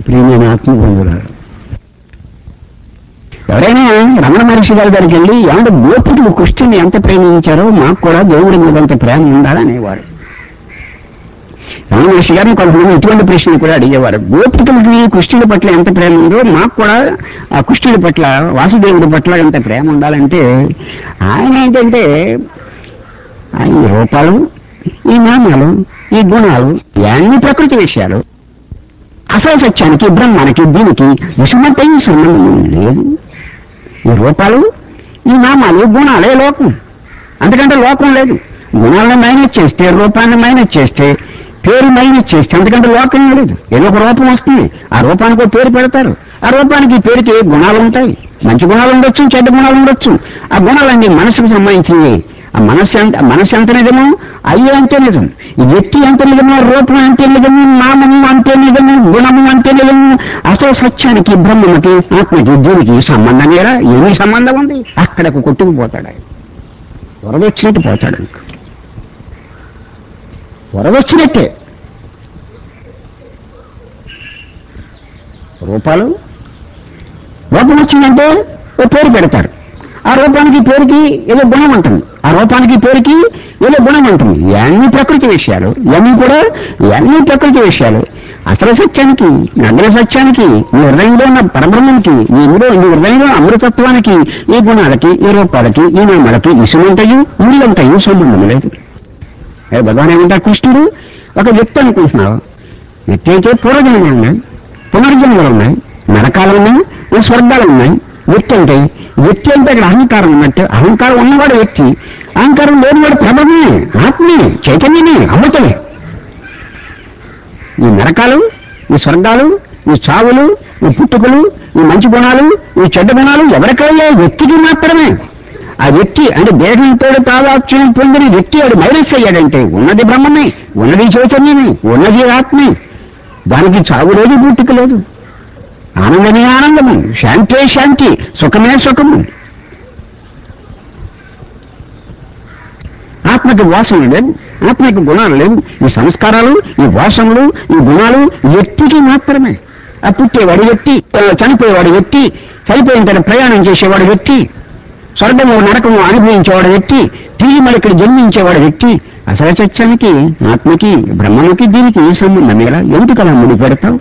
ప్రియమైన ఆత్మబంధురాలు ఎవరైనా రమణ మహర్షి గారి దగ్గరికి వెళ్ళి ఏమంటే గోపికులు కృష్ణుని ఎంత ప్రేమించారో మాకు కూడా దేవుడి మీద అంత ప్రేమ ఉండాలనేవారు రమణ మహర్షి గారిని కొంతమంది ఇటువంటి ప్రశ్నలు కూడా అడిగేవారు గోపికులకి కృష్ణుడి పట్ల ఎంత ప్రేమ ఉందో మాకు కూడా ఆ కృష్ణుడి పట్ల వాసుదేవుడి పట్ల ఎంత ప్రేమ ఉండాలంటే ఆయన ఏంటంటే ఆ ఈ రూపాలు ఈ నామాలు ఈ గుణాలు ఇవన్నీ ప్రకృతి విషయాలు అసలు సత్యానికి బ్రహ్మానికి దీనికి విషమంటే ఈ సంబంధం లేదు ఈ రూపాలు ఈ నామాలు గుణాలే లోకం అంతకంటే లోకం లేదు గుణాలను మైనస్ చేస్తే రూపాన్ని మైనస్ చేస్తే పేరు మైనస్ చేస్తే అంతకంటే లోకం లేదు ఏదో ఒక రూపం వస్తుంది ఆ రూపానికి ఒక పేరు పెడతారు ఆ రూపానికి ఈ పేరుకి గుణాలు ఉంటాయి మంచి గుణాలు ఉండొచ్చు చెడ్డ గుణాలు ఉండొచ్చు ఆ గుణాలన్నీ మనసుకు సంబంధించినవి ఆ మనస్సు ఎంత మనస్సు ఎంత నిజము అయ్యే అంటే నిజం ఈ వ్యక్తి అంటే నిజము రూపం అంటే నిజము నామము అంటే నిజము గుణము అంటే నిజము అసలు సత్యానికి బ్రహ్మకి ఆత్మకి దీనికి సంబంధం లేదా ఏమి సంబంధం ఉంది అక్కడకు కొట్టుకుపోతాడు ఆయన వరదొచ్చినట్టు పోతాడు ఇంక వరదొచ్చినట్టే రూపాలు రూపం వచ్చిందంటే ఓ పేరు పెడతారు ఆ రూపానికి పేరుకి ఏదో గుణం ఉంటుంది ఆ రూపానికి పేరుకి ఏదో గుణం ఉంటుంది ఇవన్నీ ప్రకృతి విషయాలు ఇవన్నీ కూడా ఇవన్నీ ప్రకృతి విషయాలు అసలు సత్యానికి నగ్న సత్యానికి నీ హృదయంలో ఉన్న పరబ్రహ్మానికి నీ ఇందులో నీ హృదయంలో అమృతత్వానికి ఈ గుణాలకి ఈ రూపాలకి ఈ నామాలకి ఇసుమంటయు ముళ్ళంటయు సంబంధం లేదు ఏ భగవాన్ ఏమంటారు కృష్ణుడు ఒక వ్యక్తి అనుకుంటున్నావు వ్యక్తి అయితే పూర్వజన్మలు ఉన్నాయి పునర్జన్మలు ఉన్నాయి నరకాలు ఉన్నాయి ఈ స్వర్గాలు ఉన్నాయి వ్యక్తి అంటే వ్యక్తి అంటే అక్కడ అహంకారం ఉన్నట్టు అహంకారం ఉన్నవాడు వ్యక్తి అహంకారం లేనివాడు ప్రభమే ఆత్మే చైతన్యమే అమృతమే ఈ నరకాలు ఈ స్వర్గాలు ఈ చావులు ఈ పుట్టుకలు ఈ మంచి గుణాలు ఈ చెడ్డ గుణాలు ఎవరికయ్యా వ్యక్తికి మాత్రమే ఆ వ్యక్తి అంటే దేహంతో తాదాత్యం పొందిన వ్యక్తి వాడు మైనస్ అయ్యాడంటే ఉన్నది బ్రహ్మమే ఉన్నది చైతన్యమే ఉన్నది ఆత్మే దానికి చావు లేదు పుట్టుక లేదు ఆనందమే ఆనందము శాంతే శాంతి సుఖమే సుఖము ఆత్మకి వాసన లేదు ఆత్మకి గుణాలు లేవు ఈ సంస్కారాలు ఈ వాసనలు ఈ గుణాలు వ్యక్తికి మాత్రమే ఆ పుట్టేవాడు వ్యక్తి ఆ చనిపోయేవాడు వ్యక్తి చనిపోయిన తర్వాత ప్రయాణం చేసేవాడు వ్యక్తి స్వర్గము నరకము అనుభవించేవాడు వ్యక్తి తిరిగి మరి ఇక్కడ జన్మించేవాడు వ్యక్తి అసలు సత్యానికి ఆత్మకి బ్రహ్మముకి దీనికి ఏ సంబంధం ఎలా ఎందుకు అలా ముడి పెడతావు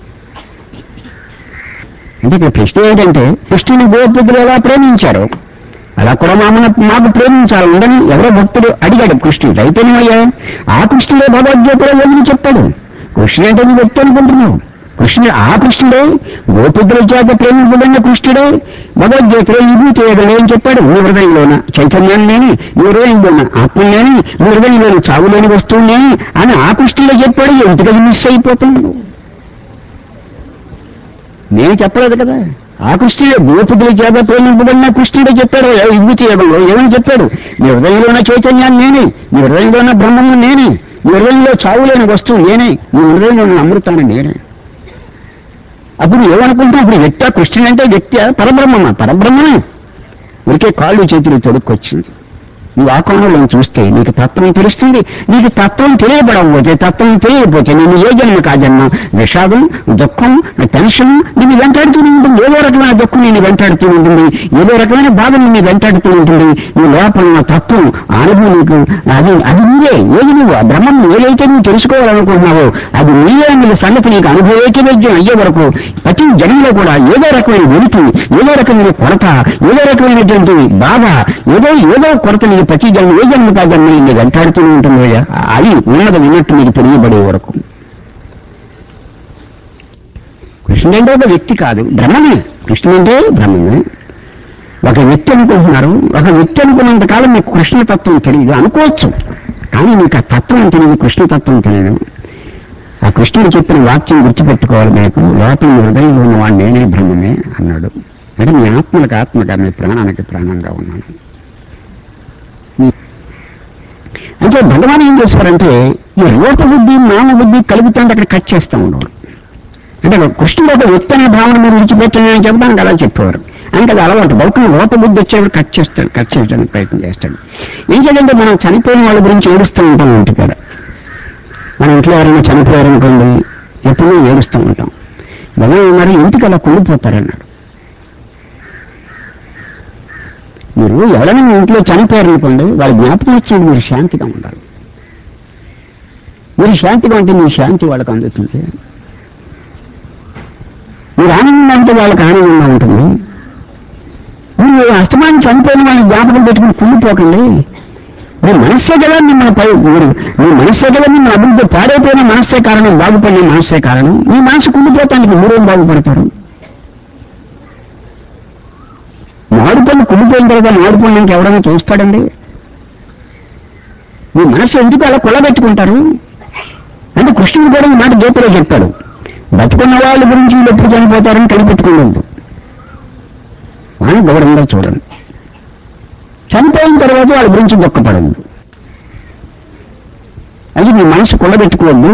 అంటే ఇక్కడ ప్రశ్న ఏంటంటే కృష్ణుని గోపికులు ఎలా ప్రేమించారు అలా కూడా మామూలు మాకు ప్రేమించాలి ఉండని ఎవరో భక్తుడు అడిగాడు కృష్ణుడు అయితేనేమయ్యా ఆ కృష్ణుడే భగవద్గీతలో ఏమని చెప్పాడు కృష్ణుడు అంటే నువ్వు వ్యక్తి అనుకుంటున్నావు కృష్ణుడు ఆ కృష్ణుడే గోపికుల చేత ప్రేమించబడిన కృష్ణుడే భగవద్గీతలో ఇది చేయగలే అని చెప్పాడు నీ హృదయంలోన చైతన్యాన్ని లేని నీ హృదయంలోన ఆత్మ లేని నీ హృదయంలోని చావు లేని వస్తువు లేని అని ఆ కృష్ణుడే చెప్పాడు ఎందుకని మిస్ అయిపోతున్నావు నేను చెప్పలేదు కదా ఆ కృష్ణుడే గోపికుల చేత ప్రేమింపబడిన కృష్ణుడే చెప్పాడు ఏ విభూతి యోగంలో ఏమని చెప్పాడు నీ హృదయంలో ఉన్న చైతన్యాన్ని నేనే నీ హృదయంలో ఉన్న బ్రహ్మము నేనే నీ హృదయంలో చావు లేని వస్తువు నేనే నీ హృదయంలో ఉన్న అమృతాన్ని నేనే అప్పుడు ఏమనుకుంటావు ఇప్పుడు వ్యక్తి కృష్ణుడు అంటే వ్యక్తి పరబ్రహ్మమా పరబ్రహ్మమే ఊరికే కాళ్ళు చేతులు తొడుక్కొచ్చింది నువ్వు ఆ కోణంలో చూస్తే నీకు తత్వం తెలుస్తుంది నీకు తత్వం తెలియబడకపోతే తత్వం తెలియకపోతే నేను ఏ జన్మకు ఆ జన్మ విషాదం దుఃఖం టెన్షన్ నిన్ను వెంటాడుతూనే ఉంటుంది ఏదో రకమైన దుఃఖం నిన్ను వెంటాడుతూ ఉంటుంది ఏదో రకమైన బాధ నిన్ను వెంటాడుతూ ఉంటుంది నీ లోపల ఉన్న తత్వం ఆ అనుభవం నీకు అది అది నీవే ఏది నువ్వు ఆ బ్రహ్మం ఏదైతే నువ్వు తెలుసుకోవాలనుకుంటున్నావో అది నీవే అనే సంగతి నీకు అనుభవేకవేద్యం అయ్యే వరకు ప్రతి జన్మలో కూడా ఏదో రకమైన వెలికి ఏదో రకమైన కొరత ఏదో రకమైనటువంటి బాధ ఏదో ఏదో కొరత నీకు ప్రతి జన్మ ఏ జన్మ కా జన్మ నిన్ను వెంటాడుతూనే ఉంటుంది అయ్యా. అది ఉన్నది ఉన్నట్టు నీకు తెలియబడే వరకు కృష్ణుడు అంటే ఒక వ్యక్తి కాదు బ్రహ్మమే కృష్ణుడు అంటే బ్రహ్మమే ఒక వ్యక్తి అనుకుంటున్నారు ఒక వ్యక్తి అనుకున్నంత కాలం మీకు కృష్ణతత్వం తెలియదు అనుకోవచ్చు కానీ మీకు ఆ తత్వం తెలియదు కృష్ణతత్వం తెలియదు ఆ కృష్ణుడు చెప్పిన వాక్యం గుర్తుపెట్టుకోవాలి మీకు లోపల మీ హృదయంలో ఉన్నవాడు నేనే బ్రహ్మమే అన్నాడు అంటే మీ ఆత్మలకు ఆత్మగా మీ ప్రాణానికి ప్రాణంగా ఉన్నాను అంటే భగవాన్ ఏం చేశారంటే ఈ రూప బుద్ధి నామ బుద్ధి కలుగుతుంటే అక్కడ కట్ చేస్తూ ఉండేవారు అంటే కృష్ణుడు ఒక వ్యక్తి అనే భావన మీరు విడిచిపెట్టని చెప్పడానికి అలా చెప్పేవారు అంటే అది అలవాటు బౌద్ధం రూప బుద్ధి వచ్చేవాడు కట్ చేస్తాడు కట్ చేయడానికి ప్రయత్నం చేస్తాడు ఏం చేయాలంటే మనం చనిపోయిన వాళ్ళ గురించి ఏడుస్తూ ఉంటాం ఇంటికాడ మన ఇంట్లో ఎవరైనా చనిపోయారనుకోండి ఎప్పుడూ ఏడుస్తూ ఉంటాం భగవాన్ అన్నారు ఇంటికి అలా కుళ్ళిపోతారన్నాడు మీరు ఎవరైనా మీ ఇంట్లో చనిపోయారనుకోండి వాళ్ళ జ్ఞాపకం వచ్చినప్పుడు మీరు శాంతిగా ఉండాలి మీరు శాంతిగా ఉంటే మీ శాంతి వాళ్ళకి అందుతుంది మీరు ఆనందంగా ఉంటే వాళ్ళకి ఆనందంగా ఉంటుంది మీరు అస్తమానం చనిపోయిన వాళ్ళని జ్ఞాపకం పెట్టుకుని కుళ్ళిపోకండి మీ మనస్సే కదా మిమ్మల్ని పై మీరు మీ మనస్సే కదా మిమ్మల్ని అభివృద్ధి పాడైపోయిన మనస్సే కారణం బాగుపడిన మనస్సే కారణం మీ మనసు కుళ్ళిపోతానికి మీరేం బాగుపడతారు మామిడిపళ్ళు కుళ్ళిపోయిన తర్వాత మామిడిపళ్ళకి ఎవడైనా చూస్తాడండి మీ మనసు ఎందుకు అలా కొల్లబెట్టుకుంటారు అంటే కృష్ణుడు కూడా ఈ మాట గీతలో చెప్పాడు బతుకున్న వాళ్ళ గురించి వీళ్ళు ఎప్పుడు చనిపోతారని కనిపెట్టుకోలేదు అని గౌరవంగా చూడండి చనిపోయిన తర్వాత వాళ్ళ గురించి దుఃఖపడదు అది మీ మనసు కొల్లబెట్టుకోవద్దు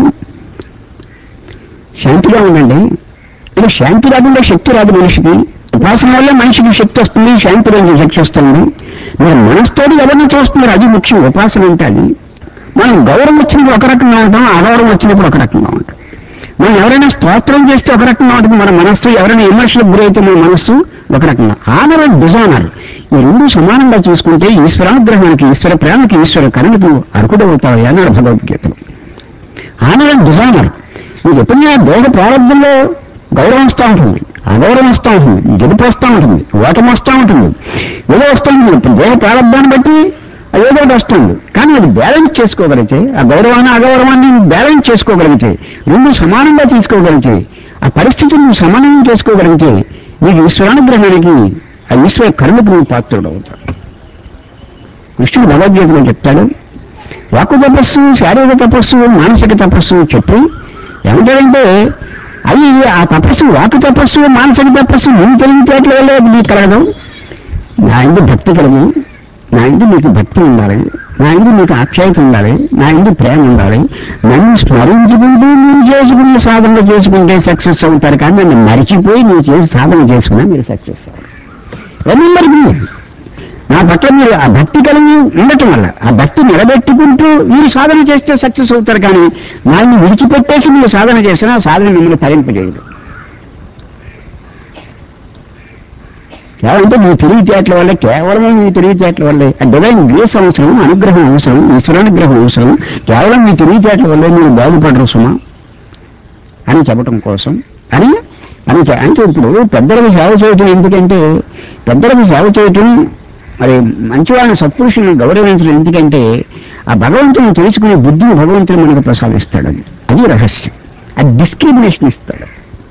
శాంతిగా ఉండండి ఇది శాంతి రాకుండా శక్తి రాదు మనిషికి ఉపాసన వల్ల మనిషికి శక్తి వస్తుంది శాంతి నుంచి శక్తి వస్తుంది మీరు మనసుతోటి ఎవరిని చూస్తున్నారు అది ముఖ్యం ఉపాసన అంటే అది మనం గౌరవం వచ్చినప్పుడు ఒక రకంగా ఉంటాం అగౌరవం వచ్చినప్పుడు ఒక రకంగా ఉంటాం మనం ఎవరైనా స్తోత్రం చేస్తే ఒక రకంగా ఉంటుంది మన మనస్సు ఎవరైనా విమర్శలకు గురైతే మన మనస్సు ఒక రకంగా ఆనర్ అండ్ డిజానర్ ఈ రెండు సమానంగా చూసుకుంటే ఈశ్వరానుగ్రహానికి ఈశ్వర ప్రేమకి ఈశ్వర కరుణకు అర్హుడవుతావు అన్నాడు భగవద్గీతలో ఆనర్ అండ్ డిజానర్ నీకు ఎప్పుడైనా దేహ ప్రారంభంలో గౌరవం వస్తూ ఉంటుంది అగౌరవం వస్తూ ఉంటుంది గెలుపు వస్తూ ఉంటుంది ఓటమి వస్తూ ఉంటుంది ఏదో వస్తూ ఉంటుంది ఇప్పుడు దేహ ప్రారంభాన్ని బట్టి అది ఏదో ఒకటి వస్తుంది కానీ అది బ్యాలెన్స్ చేసుకోగలిగితే ఆ గౌరవాన్ని అగౌరవాన్ని బ్యాలెన్స్ చేసుకోగలిగితే రెండు సమానంగా తీసుకోగలిగితే ఆ పరిస్థితిని నువ్వు సమానంగా చేసుకోగలిగితే నీకు ఈశ్వరానుగ్రహానికి ఆ ఈశ్వర కర్మకు నువ్వు పాత్రుడు అవుతావు కృష్ణుడు భగవద్గీతలో చెప్తాడు వాక్కు తపస్సు శారీరక తపస్సు మానసిక తపస్సు చెప్పి ఏమంటాడంటే అవి ఆ తపస్సు వాకు తపస్సు మానసిక తపస్సు నేను తెలివితేటల వల్ల నీకు కలగదు నా ఇందు భక్తి కలిగి నా ఇందు మీకు భక్తి ఉండాలి నా ఇందు మీకు ఆఖ్యాయత ఉండాలి నా ఇందు ప్రేమ ఉండాలి నన్ను స్మరించుకుంటూ మీరు చేసుకునే సాధన చేసుకుంటే సక్సెస్ అవుతారు కానీ నన్ను మరిచిపోయి మీరు చేసి సాధన చేసుకున్నా మీరు సక్సెస్ అవ్వరు రిమెంబర్ మీ నా పట్ల మీరు ఆ భక్తి కలిగి ఉండటం వల్ల ఆ భక్తి నిలబెట్టుకుంటూ మీరు సాధన చేస్తే సక్సెస్ అవుతారు కానీ నాన్ని విడిచిపెట్టేసి మీరు సాధన చేసినా ఆ సాధన మిమ్మల్ని తరింపజేయదు కేవలం మీ తెలివితేటల వల్ల కేవలం మీ తెలివితేటల వల్లే ఆ డివైన్ గ్రేస్ అవసరం అనుగ్రహం అవసరం ఈశ్వరానుగ్రహం అవసరం కేవలం మీ తెలివితేటల వల్లే మీరు బాగుపడరు సుమా అని చెప్పటం కోసం అని అని చె- అంటే ఇప్పుడు పెద్దలకు సేవ చేయటం ఎందుకంటే పెద్దలకు సేవ చేయటం మరి మంచి వాళ్ళని సత్పురుషులను గౌరవించడం ఎందుకంటే ఆ భగవంతుని తెలుసుకునే బుద్ధిని భగవంతుడు మనకు ప్రసాదిస్తాడు అది అది రహస్యం అది డిస్క్రిమినేషన్ ఇస్తాడు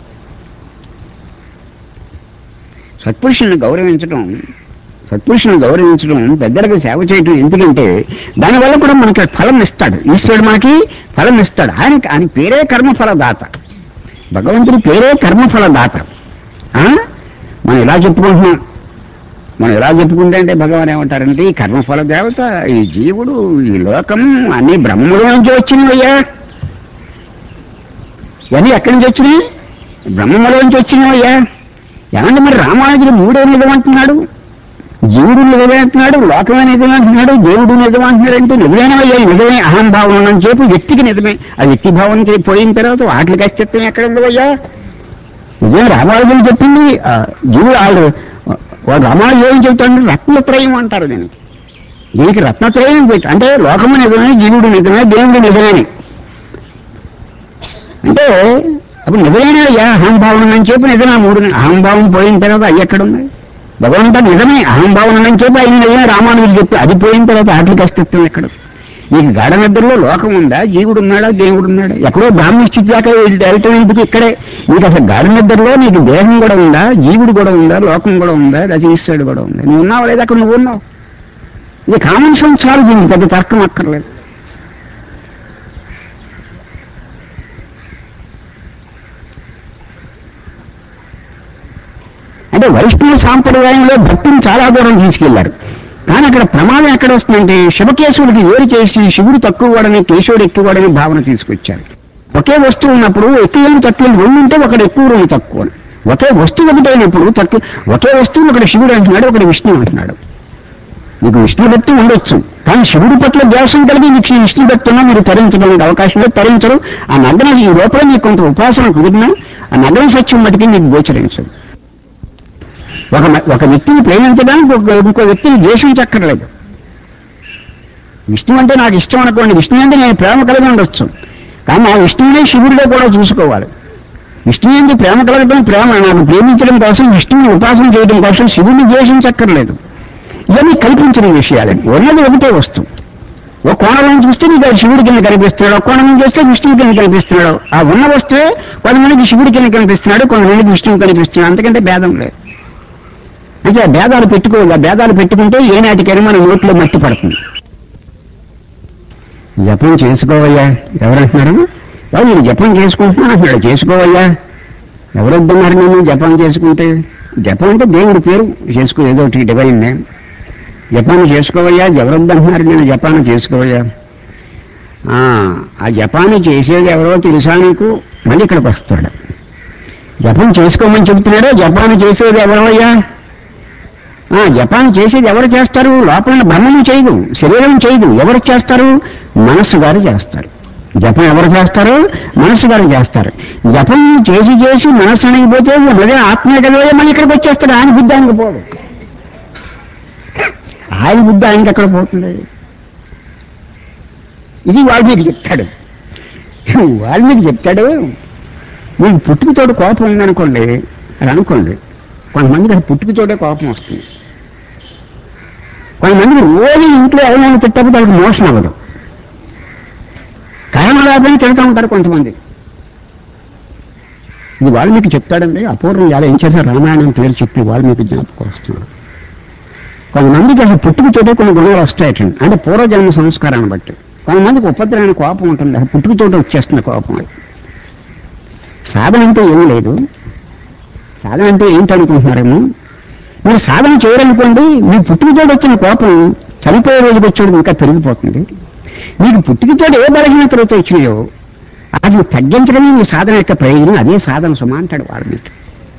సత్పురుషులను గౌరవించడం సత్పురుషులను గౌరవించడం పెద్దలకు సేవ చేయటం ఎందుకంటే దానివల్ల కూడా మనకి ఫలం ఇస్తాడు ఈశ్వరుడు మనకి ఫలం ఇస్తాడు ఆయన ఆయన పేరే కర్మఫలదాత భగవంతుడి పేరే కర్మఫలదాత ఆ? మనం ఇలా చెప్పుకుంటున్నాం మనం ఎలా చెప్పుకుంటే అంటే భగవాన్ ఏమంటారంటే ఈ కర్మఫల దేవత ఈ జీవుడు ఈ లోకం అన్ని బ్రహ్మలో నుంచి వచ్చినవయ్యా ఇవన్నీ ఎక్కడి నుంచి వచ్చినాయి బ్రహ్మలో నుంచి వచ్చినవయ్యా ఏమంటే మరి రామానుజుడు మూడే నిజమంటున్నాడు జీవుడు నిజమంటున్నాడు లోకమే నిజమంటున్నాడు దేవుడు నిజమంటున్నాడు అంటే నిజమేనవయ్యా నిజమే అహంభావం అని చెప్పి వ్యక్తికి నిజమే ఆ వ్యక్తి భావం చే- పోయిన తర్వాత వాటికి అస్తిత్వం ఎక్కడ ఉందవయ్యా నిజమే రామానుజుడు చెప్పింది ఆ, జీవుడు వాళ్ళు వాడు రామానుజు ఏం చెప్తాడు రత్నత్రయం అంటారు దీనికి దీనికి రత్నత్రయం పెట్టి అంటే లోకము నిజమే జీవుడు నిజమే దేవుడు నిజమేని అంటే అప్పుడు నిజమేనా అయ్యా అహంభావన అని చెప్పి నిజమే మూడు అహంభావం పోయిన తర్వాత అయ్యి ఎక్కడ ఉన్నాయి భగవంతుడు నిజమే అహంభావన అని చెప్పి ఆయన నిజమే రామానుజుడు చెప్పి అది పోయిన తర్వాత ఆటలకి అస్తిత్వం ఎక్కడ నీకు గాఢ నిద్రలో లోకం ఉందా జీవుడు ఉన్నాడా దేవుడు ఉన్నాడా ఎక్కడో బ్రాహ్మణ స్థితి దాకా వెళ్ళటం ఎందుకు ఇక్కడే నీకు అసలు గాఢ నిద్రలో నీకు దేహం కూడా ఉందా జీవుడు కూడా ఉందా లోకం కూడా ఉందా రచయిస్తాడు కూడా ఉందా నువ్వు ఉన్నావు లేదా అక్కడ నువ్వు ఉన్నావు ఇది కామన్ సెన్స్ చాలు దీనికి పెద్ద తర్కం అక్కర్లేదు అంటే వైష్ణవ సాంప్రదాయంలో భక్తిని చాలా దూరం తీసుకెళ్లారు కానీ అక్కడ ప్రమాదం ఎక్కడ వస్తుందంటే శివకేశవుడికి వేరు చేసి శివుడు తక్కువ వాడని కేశవుడు ఎక్కువ వాడని భావన తీసుకొచ్చారు ఒకే వస్తువు ఉన్నప్పుడు ఎక్కువ తక్కువ రెండు ఉంటే ఒకడు ఎక్కువ రెండు తక్కువ అని. ఒకే వస్తువు ఒకటైనప్పుడు తక్కువ ఒకే వస్తువు ఒకటి శివుడు అంటున్నాడు ఒకటి విష్ణువు అంటున్నాడు మీకు విష్ణు భక్తి ఉండొచ్చు కానీ శివుడి పట్ల ద్వేషం కలిగి మీకు విష్ణు భక్తిలో మీరు తరించడానికి అవకాశం లేదు తరించరు ఆ నగ్న ఈ లోపల మీకు కొంత ఉపాసన కుదిరినా ఆ నగరం సత్యం మటుకి నీకు గోచరించదు ఒక మ- ఒక వ్యక్తిని ప్రేమించడానికి ఒక ఇంకో వ్యక్తిని ద్వేషించక్కర్లేదు విష్ణు అంటే నాకు ఇష్టం అనుకోండి విష్ణు అంటే నేను ప్రేమ కలిగి ఉండొచ్చు కానీ ఆ విష్ణువునే శివుడిగా కూడా చూసుకోవాలి విష్ణు అంటే ప్రేమ కలగడం ప్రేమ నాకు ప్రేమించడం కోసం విష్ణువుని ఉపాసన చేయడం కోసం శివుడిని ద్వేషించక్కర్లేదు ఇవన్నీ కల్పించిన విషయాలు ఉన్నది ఒకటే వస్తువు ఒక కోణం నుంచి చూస్తే నీకు అది శివుడి కింద కనిపిస్తున్నాడు ఒక కోణం నుంచి చూస్తే విష్ణువు కింద కనిపిస్తున్నాడు ఆ ఉన్న వస్తువే కొంతమందికి శివుడి కింద కనిపిస్తున్నాడు కొంతమందికి విష్ణువు కనిపిస్తున్నాడు అంతకంటే భేదం లేదు అంటే ఆ భేదాలు పెట్టుకోవాలి ఆ భేదాలు పెట్టుకుంటే ఏనాటికైనా మన నోట్లో మట్టి పడుతుంది జపం చేసుకోవయ్యా ఎవరంటున్నారు వాళ్ళు నేను జపం చేసుకుంటున్నాను అంటున్నాడు చేసుకోవయ్యా ఎవరొద్దన్నారు నేను జపం చేసుకుంటే జపం అంటే దేవుడి పేరు చేసుకో ఏదో ఒకటి డివైన్ నేమ్ జపాన్ని చేసుకోవయ్యా ఎవరొద్దంటున్నారు నేను జపాన్ని చేసుకోవయ్యా ఆ, ఆ జపాన్ని చేసేది ఎవరో తెలుసా నీకు మళ్ళీ ఇక్కడికి వస్తాడు జపం చేసుకోమని చెబుతున్నాడో జపాన్ని చేసేది ఎవరవయ్యా ఆ, జపాన్ చేసేది ఎవరు చేస్తారు లోపల బ్రహ్మము చేయదు శరీరం చేయదు ఎవరు చేస్తారు మనస్సు గారు చేస్తారు జపం ఎవరు చేస్తారు మనస్సు గారు చేస్తారు జపం చేసి చేసి మనస్సు అణిగిపోతే మళ్ళీ ఆత్మ కదా మళ్ళీ ఇక్కడికి వచ్చేస్తాడు ఆయన బుద్ధి ఆయనకు పోదు ఆయన బుద్ధి ఆయనకి ఎక్కడ పోతుంది ఇది వాల్మీకి చెప్తాడు వాల్మీకి చెప్తాడు మీకు పుట్టుకతోడు కోపం ఉందనుకోండి అది అనుకోండి కొంతమందికి అది పుట్టుకతోటే కోపం వస్తుంది కొంతమందికి రోజు ఇంట్లో ఎవరైనా తిట్టకపోతే వాళ్ళకి మోషన్ అవ్వదు కారణం లేదని తిడుతూ ఉంటారు కొంతమంది ఇది వాల్మీకి చెప్తాడండి అపూర్వం ఎలా ఏం చేశారు రామాయణం పేరు చెప్పి వాల్మీకి జ్ఞాపకం వస్తున్నాడు కొంతమందికి అసలు పుట్టుకతోటే కొన్ని గుణాలు వస్తాయటండి అంటే పూర్వజన్మ సంస్కారాన్ని బట్టి కొంతమందికి ఉపద్రవానికి కోపం ఉంటుంది అది పుట్టుకతోటే వచ్చేస్తుంది కోపం అది సాధన అంటే ఏమీ లేదు సాధన అంటే ఏంటనుకుంటున్నారేమో మీరు సాధన చేయరనుకోండి మీ పుట్టుకతోటి వచ్చిన కోపం చనిపోయే రోజుకి వచ్చేది ఇంకా పెరిగిపోతుంది మీకు పుట్టుకతోటి ఏ బలహీనతలతో వచ్చినాయో అది తగ్గించడమే మీ సాధన యొక్క ప్రయోజనం అదే సాధన సుమా అంటాడు వాడు మీకు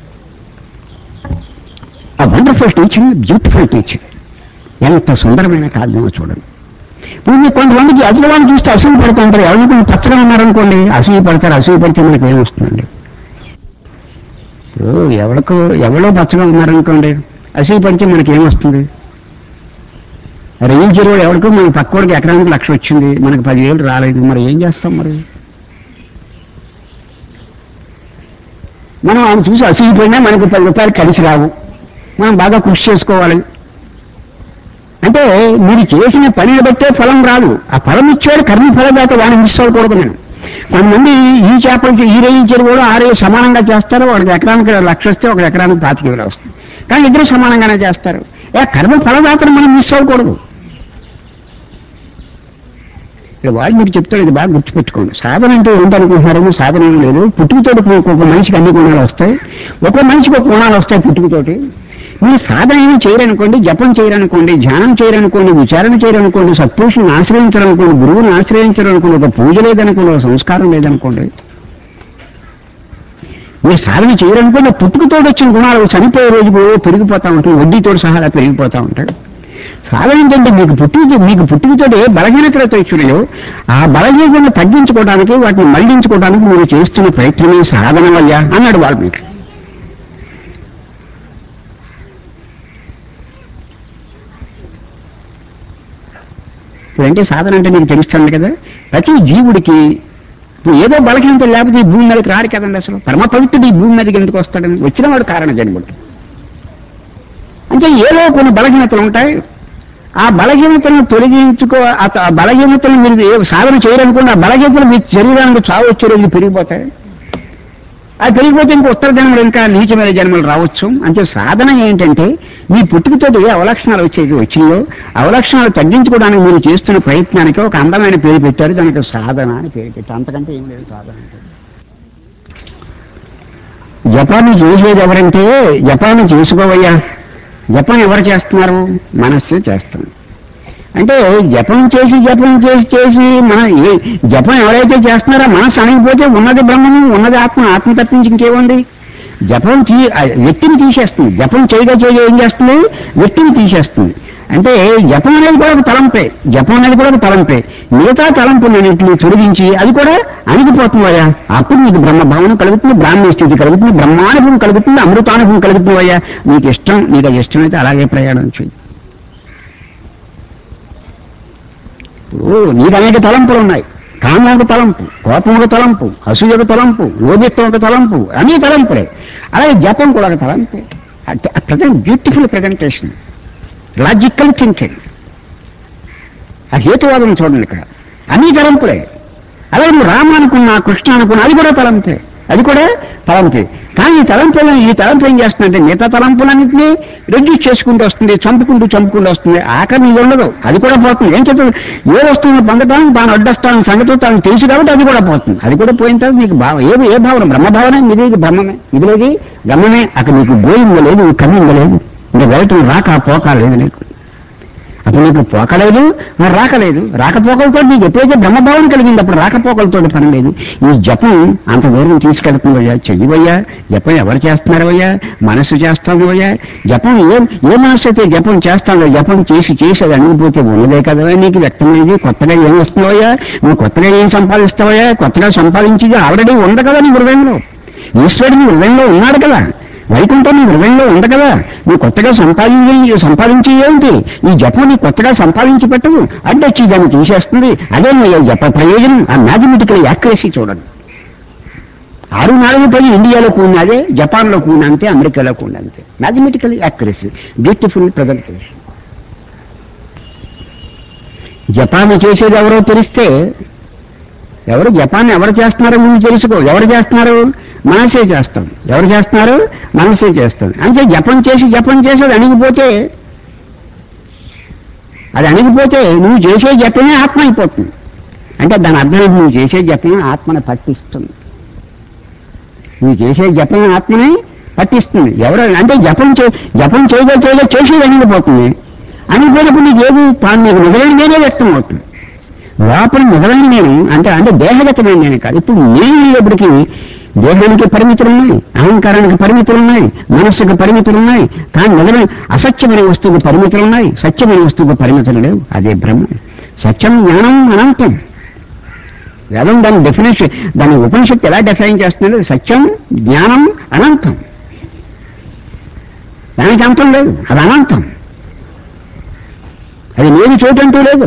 ఆ వండర్ఫుల్ టీచింగ్ బ్యూటిఫుల్ టీచింగ్ ఎంత సుందరమైన కావ్యమో చూడండి ఇప్పుడు మీకు కొంతమందికి అసలు వాళ్ళని చూస్తే అసూయ పడుతూ ఉంటారు ఎవరికి కొంచెం పచ్చగా ఉన్నారనుకోండి అసూయ పడతారు అసూయ పడితే మనకి ఏమొస్తుందండి ఇప్పుడు ఎవరికో ఎవరో పచ్చగా ఉన్నారనుకోండి అసూయ పడితే మనకి ఏమొస్తుంది రేంజ్ రోడ్ ఎవరికో మన పక్కోడికి ఎకరానికి లక్ష వచ్చింది మనకి పదివేలు రాలేదు మరి ఏం చేస్తాం మరి మనం ఆయన చూసి అసూయపోయినా మనకు పది రూపాయలు కలిసి రావు మనం బాగా కృషి చేసుకోవాలి అంటే మీరు చేసిన పనిని బట్టే ఫలం రాదు ఆ ఫలం ఇచ్చాడు కర్మ ఫలదాత వాడిని మిస్ అవ్వకూడదు నేను కొంతమంది ఈ చేపలకి ఈ రేయించారు కూడా ఆ రేయి సమానంగా చేస్తారు వాడికి ఎకరానికి లక్ష వస్తే ఒక ఎకరానికి పాతిక వేలు వస్తుంది కానీ ఇద్దరు సమానంగానే చేస్తారు ఏ కర్మ ఫలదాతను మనం మిస్ అవ్వకూడదు ఇక్కడ వాళ్ళు మీకు చెప్తాడు ఇది బాగా గుర్తుపెట్టుకోండి సాధన అంటే ఏంటనుకుంటున్నారేమో సాధన ఏం లేదు పుట్టుకతోటి ఒక్కొక్క మనిషికి అన్ని గుణాలు వస్తాయి ఒక్కొక్క మనిషికి ఒక గుణాలు వస్తాయి పుట్టుకతోటి మీరు సాధన ఏమి చేయరనుకోండి జపం చేయరనుకోండి ధ్యానం చేయరనుకోండి విచారణ చేయరనుకోండి సత్పురుషుని ఆశ్రయించాలనుకోండి గురువుని ఆశ్రయించాలనుకోండి ఒక పూజ లేదనుకోండి ఒక సంస్కారం లేదనుకోండి మీరు సాధన చేయరనుకోండి పుట్టుకతోటి వచ్చిన గుణాలు చనిపోయే రోజుకు పెరిగిపోతా ఉంటాయి వడ్డీతో సహా అలా పెరిగిపోతా ఉంటాడు సాధన ఏంటంటే మీకు పుట్టుక మీకు పుట్టుకతోటి ఏ బలహీనతలతో ఇచ్చున్నాయో ఆ బలహీనతను తగ్గించుకోవడానికి వాటిని మళ్లించుకోవడానికి మీరు చేస్తున్న ప్రయత్నమే సాధన వల్ల అన్నాడు వాల్మీకి ఇదంటే సాధన అంటే మీకు తెలుస్తుంది కదా ప్రతి జీవుడికి ఇప్పుడు ఏదో బలహీనత లేకపోతే ఈ భూమి మీదకి రాడు కదండి అసలు పరమ పవిత్రుడు ఈ భూమి మీదకి ఎందుకు వస్తాడని వచ్చిన వాడు కారణ జన్ముడు అంటే ఏదో కొన్ని బలహీనతలు ఉంటాయి ఆ బలహీనతలను తొలగించుకో ఆ త- ఆ బలహీనతలు మీరు ఏ సాధన చేయరనుకోండి ఆ బలహీనతలు మీ శరీరానికి చావు వచ్చే రోజులు పెరిగిపోతాయి అది పెరిగిపోతే ఇంకో ఉత్తర జన్మలు ఇంకా నీచమైన జన్మలు రావచ్చు అంటే సాధన ఏంటంటే మీ పుట్టుకతో ఏ అవలక్షణాలు వచ్చేవి వచ్చినాయో అవలక్షణాలు తగ్గించుకోవడానికి మీరు చేస్తున్న ప్రయత్నానికి ఒక అందమైన పేరు పెట్టారు దానికి సాధన అని పేరు పెట్టారు అంతకంటే ఏం లేదు సాధన అంటే జపాన్ని చేసేది ఎవరంటే జపాన్ని చేసుకోవయ్యా జపం ఎవరు చేస్తున్నారు మనస్సు చేస్తుంది అంటే జపం చేసి జపం చేసి చేసి మన ఏ జపం ఎవరైతే చేస్తున్నారో మనస్సు అణిగిపోతే ఉన్నది బ్రహ్మము ఉన్నది ఆత్మ ఆత్మ తప్పించి ఇంకేముంది జపం తీ ఆ వ్యక్తిని తీసేస్తుంది జపం చేయగా చేయగా ఏం చేస్తుంది వ్యక్తిని తీసేస్తుంది అంటే జపం అనేది కూడా ఒక తలంపే జపం అనేది కూడా ఒక తలంపే మిగతా తలంపులన్నింటినీ తొలగించి అది కూడా అణిగిపోతుందయ్యా అప్పుడు నీకు బ్రహ్మ భావన కలుగుతుంది బ్రాహ్మణ స్థితి కలుగుతుంది బ్రహ్మానుభవం కలుగుతుంది అమృతానుభవం కలుగుతుందయ్యా నీకు ఇష్టం నీకు అది ఇష్టమైతే అలాగే ప్రయాణం చేయి ఇప్పుడు నీకు అనేక తలంపులు ఉన్నాయి కామం ఒక తలంపు కోపం ఒక తలంపు అసూయ ఒక తలంపు లోభిత్వం ఒక తలంపు అన్ని తలంపులే అలాగే జపం కూడా ఒక తలంపే present beautiful presentation logical thinking ఆ హేతువాదం చూడండి ఇక్కడ అన్ని తలంపులే అలాగే నువ్వు రామ అనుకున్నా కృష్ణ అనుకున్నా అది కూడా తలంపే అది కూడా తలంపే కానీ ఈ తలంపులను ఈ తలంపు ఏం చేస్తుందంటే మిగతా తలంపులన్నింటినీ రెడ్యూస్ చేసుకుంటూ వస్తుంది చంపుకుంటూ చంపుకుంటూ వస్తుంది ఆఖరి నీకు ఉండదు అది కూడా పోతుంది ఏం చెప్తుంది ఏ వస్తువును పొందటానికి తాను అడ్డస్తాను సంగతి తాను తెలుసు కాబట్టి అది కూడా పోతుంది అది కూడా పోయిన తర్వాత నీకు భావం ఏ ఏ భావన బ్రహ్మభావన మిగిలిది బ్రహ్మమే మిగిలేది బ్రహ్మమే అక్కడ నీకు గోయింద లేదు కన్నింద లేదు ఇంకా బయట రాక పోక లేదు నీకు అప్పుడు నీకు పోకలేదు మరి రాకలేదు రాకపోకలతో నీకు ఎప్పుడైతే బ్రహ్మభావం కలిగింది అప్పుడు రాకపోకలతో పని లేదు ఈ జపం అంత దూరం తీసుకెళ్తుందయ్యా చెయ్యవయ్యా జపం ఎవరు చేస్తున్నారవయ్యా మనస్సు చేస్తావయ్యా జపం ఏ ఏ మనస్సు అయితే జపం చేస్తాడో జపం చేసి చేసి అది అణిగిపోతే ఉన్నదే కదా నీకు వ్యక్తమైంది కొత్తగా ఏం వస్తున్నావయ్యా నువ్వు కొత్తగా ఏం సంపాదిస్తావయ్యా కొత్తగా సంపాదించింది ఆల్రెడీ ఉంది కదా నీ హృదయంలో ఈశ్వరుడు నీ హృదయంలో ఉన్నాడు కదా వైకుంఠం నీ హృదయంలో ఉంది కదా నువ్వు కొత్తగా సంపాదించి సంపాదించి ఏంటి ఈ జపం నీ కొత్తగా సంపాదించి పెట్టవు అడ్డొచ్చి దాన్ని తీసేస్తుంది అదే నీ జప ప్రయోజనం ఆ మ్యాథమెటికల్ యాక్యురసీ చూడండి ఆరు నాలుగు పది ఇండియాలో కూడిన అదే జపాన్లో కూడిన అంతే అమెరికాలో కూడిన అంతే మ్యాథమెటికల్ యాక్యురసీ బ్యూటిఫుల్ ప్రజెంటేషన్ జపాన్ చేసేది ఎవరో తెలిస్తే ఎవరు జపాన్ ఎవరు చేస్తున్నారో నువ్వు తెలుసుకో ఎవరు చేస్తున్నారు మనసే చేస్తాం ఎవరు చేస్తున్నారు మనసే చేస్తాం అంటే జపం చేసి జపం చేసి అది అణిగిపోతే అది అణిగిపోతే నువ్వు చేసే జపమే ఆత్మ అయిపోతుంది అంటే దాని అర్థం ఏంటి? నువ్వు చేసే జపమే ఆత్మని పట్టిస్తుంది నువ్వు చేసే జపమే ఆత్మని పట్టిస్తుంది ఎవరు అంటే జపం చే జపం చేయగా చేయగా చేసేది అణిగిపోతుంది అణిగిపోయినప్పుడు నీకు ఏది తాను నీకు మిగలని నేనే వ్యక్తం అవుతుంది లోపల మొదలైన నేను అంటే అంటే దేహగతమైన నేను కాదు ఇప్పుడు నేను అయ్యేప్పటికీ దేహానికి పరిమితులు ఉన్నాయి అహంకారానికి పరిమితులు ఉన్నాయి మనస్సుకు పరిమితులు ఉన్నాయి కానీ మొదలైన అసత్యమైన వస్తువుకు పరిమితులు ఉన్నాయి సత్యమైన వస్తువుకు పరిమితులు లేవు అదే బ్రహ్మ సత్యం జ్ఞానం అనంతం వేదం దాని డెఫినేషన్ దాని ఉపనిషత్తు ఎలా డిఫైన్ చేస్తుందంటే సత్యం జ్ఞానం అనంతం దానికి అంతం లేదు అది అనంతం అది లేని చోటంటూ లేదు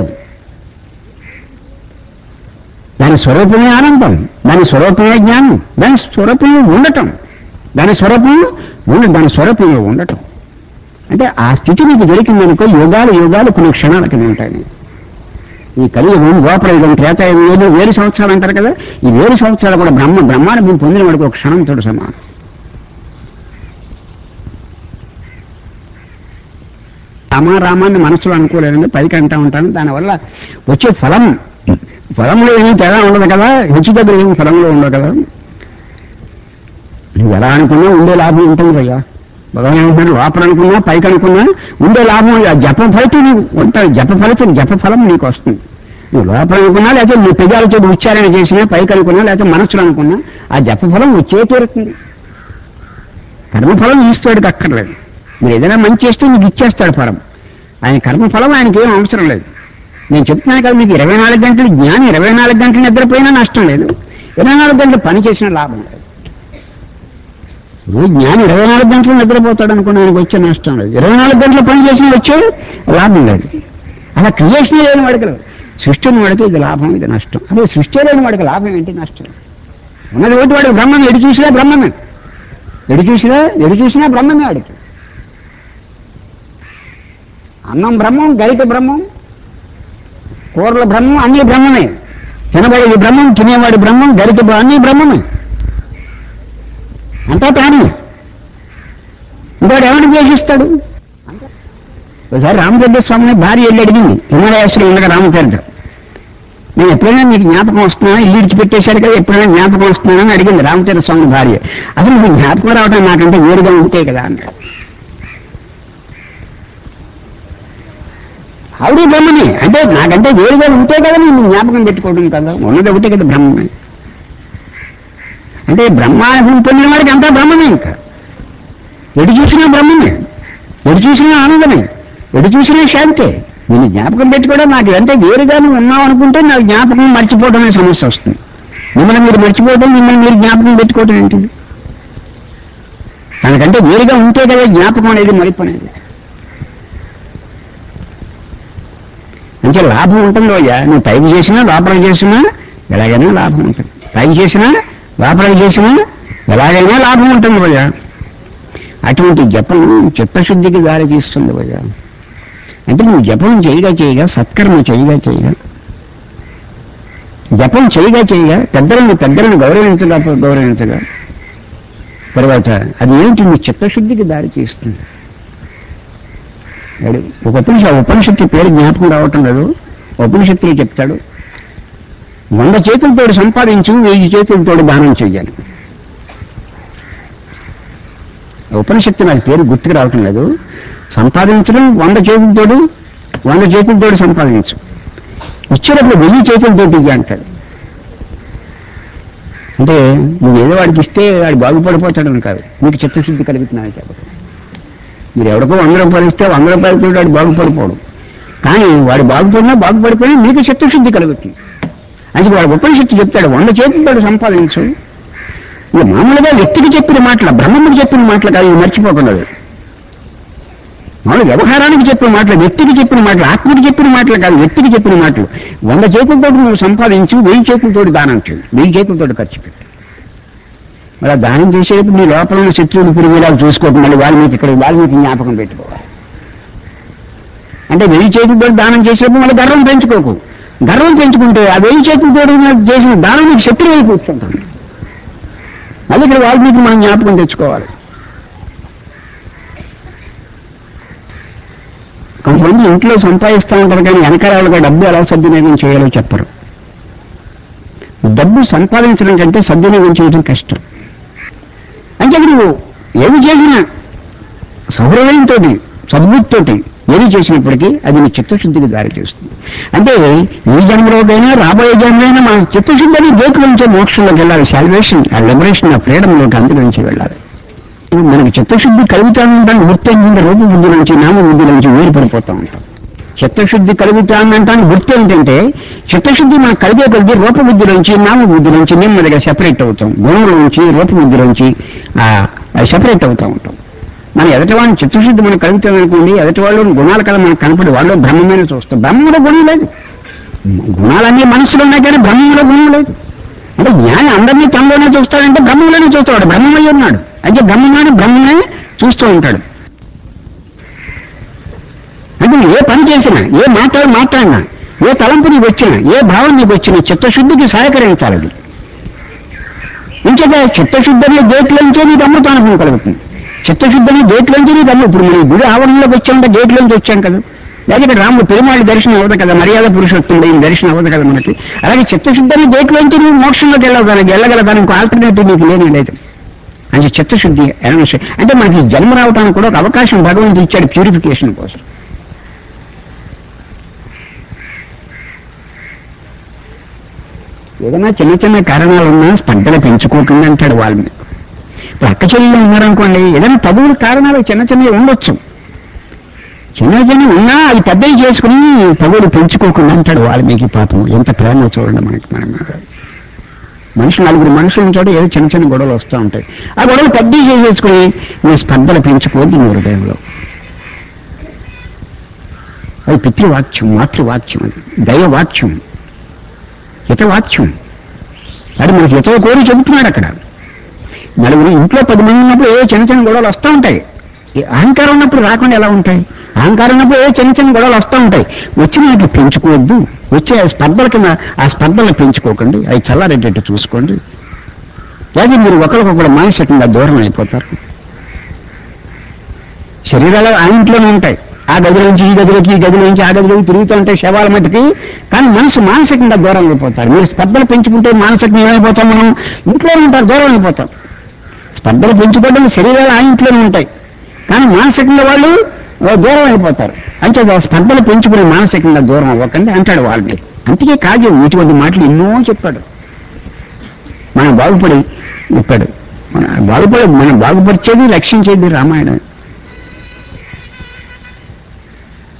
దాని స్వరూపమే ఆనందం దాని స్వరూపమే జ్ఞానం దాని స్వరూపమే ఉండటం దాని స్వరూపం ఉండ దాని స్వరూపంలో ఉండటం అంటే ఆ స్థితి నీకు దొరికిందనుకో యోగాలు యోగాలు కొన్ని క్షణాల కింద ఉంటాయి ఈ కలియుగం గోపరయుగం త్రేతాయుగం ఏదో వేరు సంవత్సరాలు అంటారు కదా ఈ వేరు సంవత్సరాలు కూడా బ్రహ్మ బ్రహ్మానుభవం పొందిన వాడికి ఒక క్షణంతో సమానం రామ రామాన్ని మనసులో అనుకోలేదండి పైకి అంటా ఉంటాను దానివల్ల వచ్చే ఫలం ఫలంలో ఏమీ తేడా ఉండదు కదా హెచ్చు దగ్గర ఏమి ఫలంలో ఉండదు కదా నువ్వు ఎలా అనుకున్నా ఉండే లాభం ఉంటుంది అయ్యా భగవాన్ ఏమంటాడు లోపల అనుకున్నా పైకి అనుకున్నా ఉండే లాభం ఆ జప ఫలితం నీకు ఉంటుంది జప ఫలితం జప ఫలం నీకు వస్తుంది నువ్వు లోపల అనుకున్నా లేకపోతే నీ పెదాలతో ఉచ్చారణ చేసినా పైకి అనుకున్నా లేకపోతే మనసులో అనుకున్నా ఆ జప ఫలం వచ్చే తీరుతుంది కర్మఫలం ఈశ్వరుడికి అక్కర్లేదు మీరు ఏదైనా మంచి చేస్తే నీకు ఇచ్చేస్తాడు ఫలం ఆయన కర్మఫలం ఆయనకి ఏం అవసరం లేదు నేను చెప్తున్నాను కదా మీకు ఇరవై నాలుగు గంటలు జ్ఞానం ఇరవై నాలుగు గంటలు నిద్రపోయినా నష్టం లేదు ఇరవై నాలుగు గంటలు పని చేసిన లాభం లేదు ఇప్పుడు జ్ఞానం ఇరవై నాలుగు గంటలు నిద్రపోతాడు అనుకున్న ఆయనకు వచ్చే నష్టం లేదు ఇరవై నాలుగు గంటలు పని చేసిన వచ్చే లాభం లేదు అలా క్రియేషన్ లేని వాడికి లేదు. సృష్టి ఉన్న వాడికి ఇది లాభం ఇది నష్టం అదే సృష్టి లేని వాడికి లాభం ఏంటి నష్టం ఉన్నది ఒకటి వాడికి బ్రహ్మమే ఎడు చూసినా బ్రహ్మమే ఎడు చూసినా ఎడు చూసినా బ్రహ్మమే వాడికి అన్నం బ్రహ్మం గరిట బ్రహ్మం కూరల బ్రహ్మం అన్ని బ్రహ్మమే తినబడేది బ్రహ్మం తినేవాడి బ్రహ్మం గరిట బ్ర- అన్ని బ్రహ్మమే అంతా తానే ఇంకోటి ఏమని ద్వేషిస్తాడు ఒకసారి రామచంద్ర స్వామిని భార్య వెళ్ళి అడిగింది హిమాలయాశ్వరం ఉండగా రామచంద్ర నేను ఎప్పుడైనా నీకు జ్ఞాపకం వస్తున్నానా ఇల్లు విడిచిపెట్టేశాడు కదా ఎప్పుడైనా జ్ఞాపకం వస్తున్నానని అడిగింది రామచంద్ర స్వామి భార్య అసలు నీకు జ్ఞాపకం రావడం నాకంటే వేరుగా ఉంటే కదా అన్నాడు ఆవిడ బ్రహ్మనే అంటే నాకంటే వేరుగా ఉంటే కదా నేను జ్ఞాపకం పెట్టుకోవడం కదా ఉన్నది ఒకటే కదా బ్రహ్మమే అంటే బ్రహ్మానుభవం పొందిన వాడికి అంతా బ్రహ్మమే ఇంకా ఎటు చూసినా బ్రహ్మమే ఎటు చూసినా ఆనందమే ఎటు చూసినా శాంతే నేను జ్ఞాపకం పెట్టుకోవడం నాకు అంటే వేరుగా నువ్వు ఉన్నావు అనుకుంటే నాకు జ్ఞాపకం మర్చిపోవడం అనే సమస్య వస్తుంది మిమ్మల్ని మీరు మర్చిపోవడం మిమ్మల్ని మీరు జ్ఞాపకం పెట్టుకోవడం ఏంటిది దానికంటే వేరుగా ఉంటే కదా జ్ఞాపకం అనేది మరిపు అనేది అంటే లాభం ఉంటుంది అయ్యా నువ్వు పైకి చేసినా లోపల చేసినా ఎలాగైనా లాభం ఉంటుంది పైకి చేసినా లోపల చేసినా ఎలాగైనా లాభం ఉంటుంది భయ్యా అటువంటి జపం చిత్తశుద్ధికి దారి తీస్తుంది భయ్యా అంటే నువ్వు జపం చేయగా చేయగా సత్కర్మ చేయగా చేయగా జపం చేయగా చేయగా పెద్దలను పెద్దలను గౌరవించగా గౌరవించగా తర్వాత అది ఏంటి నీ చిత్తశుద్ధికి దారి తీస్తుంది వాడు ఒక ఉపనిష ఉపనిషత్తు పేరు జ్ఞాపకం రావటం లేదు ఉపనిషత్తులు చెప్తాడు వంద చేతులతో సంపాదించు వెయ్యి చేతులతో దానం చెయ్యాలి ఉపనిషత్తు నాకు పేరు గుర్తుకు రావటం లేదు సంపాదించడం వంద చేతులతోడు వంద చేతులతోటి సంపాదించు ఇచ్చేటప్పుడు వెయ్యి చేతులతోటి ఇయ్య అంటాడు అంటే నువ్వు ఏదో వాడికి ఇస్తే వాడు బాగుపడిపోతాడని కాదు నీకు చిత్తశుద్ధి కలుగుతున్నాయి కాబట్టి మీరు ఎవరికో వంద రూపాయలు ఇస్తే వంద రూపాయలతో వాడు బాగుపడిపోవడం కానీ వాడు బాగుపడినా బాగుపడిపోయినా మీకు చిత్తశుద్ధి కలుగుతుంది అందుకే వాడు ఉపనిషత్తు చెప్తాడు వంద చేతులతో సంపాదించు ఇది మామూలుగా వ్యక్తికి చెప్పిన మాటలు బ్రహ్మముడికి చెప్పిన మాటలు కాదు ఇది మర్చిపోకుండా మామూలు వ్యవహారానికి చెప్పిన మాటలు వ్యక్తికి చెప్పిన మాటలు ఆత్మకి చెప్పిన మాటలు కాదు వ్యక్తికి చెప్పిన మాటలు వంద చేతులతో నువ్వు సంపాదించు వెయ్యి చేతులతో దానం చేయి వెయ్యి చేతులతో ఖర్చు పెట్టు మరి ఆ దానం చేసేటప్పుడు నీ లోపల ఉన్న శత్రువులు పురుగులాగా చూసుకోవటం మళ్ళీ వాళ్ళు మీకు ఇక్కడ వాళ్ళు మీకు జ్ఞాపకం పెట్టుకోవాలి అంటే వెయ్యి చేతులతో దానం చేసేటప్పుడు మళ్ళీ గర్వం పెంచుకోకు గర్వం పెంచుకుంటే ఆ వెయ్యి చేతులతో చేసిన దానం నీకు శత్రువు అయి కూర్చుంటాను మళ్ళీ ఇక్కడ వాల్మీకి మనం జ్ఞాపకం తెచ్చుకోవాలి కొంతమంది ఇంట్లో సంపాదిస్తూ ఉంటారు కానీ వెనకాల డబ్బు ఎలా సద్వినియోగం చేయాలో చెప్పరు డబ్బు సంపాదించడం కంటే సద్వినియోగం చేయడం కష్టం అంటే నువ్వు ఏమి చేసినా సౌహృదయంతో సద్బుద్ధితోటి ఏది చేసినప్పటికీ అది నీ చిత్తశుద్ధికి దారి చేస్తుంది అంటే ఈ జన్మలోకైనా రాబోయే జన్మైనా మన చిత్తశుద్ధి అని దేకు నుంచే మోక్షంలోకి వెళ్ళాలి సాల్వేషన్ ఆ లిబరేషన్ ఆ ఫ్రీడంలోకి అందులోంచి వెళ్ళాలి మనకి చిత్తశుద్ధి కలుగుతానంటాను గుర్తు ఏంటంటే రూప బుద్ధి నుంచి నామ బుద్ధి నుంచి వేరుపడిపోతా ఉంటాం చిత్తశుద్ధి కలుగుతానంటాను గుర్తు ఏంటంటే చిత్తశుద్ధి మనకు కలిగే కొద్ది రూపబుద్ధి నుంచి నామ బుద్ధి నుంచి నెమ్మదిగా సెపరేట్ అవుతాం గుణముల నుంచి రూపబుద్ధి నుంచి సెపరేట్ అవుతూ ఉంటాం మన ఎదటి వాళ్ళని చిత్తశుద్ధి మనకు కలుగుతుంది అనుకోండి ఎదటి వాళ్ళు గుణాల కల మనకు కనపడి వాళ్ళు బ్రహ్మమైన చూస్తాం బ్రహ్మంలో గుణం లేదు గుణాలన్నీ మనసులో ఉన్నాయి కానీ బ్రహ్మంలో గుణం లేదు అంటే జ్ఞాని అందరినీ తనలోనే చూస్తాడంటే బ్రహ్మంలోనే చూస్తాడు బ్రహ్మమై ఉన్నాడు అంటే బ్రహ్మమాని బ్రహ్మమే చూస్తూ ఉంటాడు అంటే నువ్వు ఏ పని చేసినా ఏ మాట మాట్లాడినా ఏ తలంపు నీకు వచ్చినా ఏ భావం నీకు వచ్చినా చిత్తశుద్ధికి సహకరించాలి అది ఇంకేదా చిత్తశుద్ధి అనే గేట్లోంచే నీకు అమృతానుభవం కలుగుతుంది చిత్తశుద్ధి అనే గేట్లోంచి నీకు అమ్మ ఇప్పుడు మన గుడి ఆవరణలోకి వచ్చామంటే గేట్లోంచి వచ్చాం కదా లేకపోతే రాముడు పెరుమాళి దర్శనం అవ్వదు కదా మర్యాద పురుషోత్తుడు ఈయన దర్శనం అవ్వదు కదా మనకి అలాగే చిత్తశుద్ధి అనే గేట్లోంచి నువ్వు మోక్షంలోకి వెళ్ళగలగాలి వెళ్ళగలగాలి ఇంకో ఆల్టర్నేటివ్ నీకు లేని లేదు అంటే చిత్తశుద్ధి అనవసరం అంటే మనకి ఈ జన్మ రావడానికి కూడా ఒక అవకాశం భగవంతుడు ఇచ్చాడు ప్యూరిఫికేషన్ కోసం ఏదైనా చిన్న చిన్న కారణాలు ఉన్నా స్పందన పెంచుకోకుండా అంటాడు వాళ్ళని ఇప్పుడు అక్క చెల్లెలు ఉన్నారనుకోండి ఏదైనా తగులు కారణాలు చిన్న చిన్నవి ఉండొచ్చు చిన్న చిన్న ఉన్నా అది పెద్దవి చేసుకుని తగులు పెంచుకోకుండా అంటాడు వాల్మీకి పాపం ఎంత ప్రేమ చూడండి మనకి మన మీద మనుషులు నలుగురు మనుషుల చోట ఏదో చిన్న చిన్న గొడవలు వస్తూ ఉంటాయి ఆ గొడవలు పెద్దవి చేసేసుకుని నీ స్పందన పెంచుకోవద్దు నీ హృదయంలో అది పితృవాక్యం మాతృవాక్యం అది దైవవాక్యం హితవాక్యం అది మనకి హితవ కోరి చెబుతున్నాడు అక్కడ నలుగురు ఇంట్లో పది మంది ఉన్నప్పుడు ఏ చిన్న చిన్న గొడవలు వస్తూ ఉంటాయి ఈ అహంకారం ఉన్నప్పుడు రాకుండా ఎలా ఉంటాయి అహంకారం ఉన్నప్పుడు ఏ చిన్న చిన్న గొడవలు వస్తూ ఉంటాయి వచ్చిన వాటిని పెంచుకోవద్దు వచ్చే ఆ స్పర్ధల కింద ఆ స్పర్ధలను పెంచుకోకండి అవి చల్లారేటట్టు చూసుకోండి లేదా మీరు ఒకరికొకరు మానసికంగా దూరం అయిపోతారు శరీరాలు ఆ ఇంట్లోనే ఉంటాయి ఆ గది నుంచి ఈ గదిలోకి ఈ గది నుంచి ఆ గదిలోకి తిరుగుతూ ఉంటాయి శవాల మట్టుకి కానీ మనసు మానసికంగా దూరం అయిపోతారు మీరు స్పర్ధలు పెంచుకుంటే మానసికంగా ఏమైపోతాం మనం ఇంట్లోనే ఉంటారు దూరం అయిపోతాం స్పర్ధలు పెంచుకోవడం శరీరాలు ఆ ఇంట్లోనే ఉంటాయి కానీ మానసికంగా వాళ్ళు ఓ, దూరం అయిపోతారు అంటే ఆ స్పర్ధలు పెంచుకుని మానసికంగా దూరం అవ్వకండి అంటాడు వాళ్ళని అందుకే కాదు ఇటువంటి మాటలు ఎన్నో చెప్పాడు మనం బాగుపడి చెప్పాడు మన బాగుపడి మనం బాగుపరిచేది రక్షించేది రామాయణం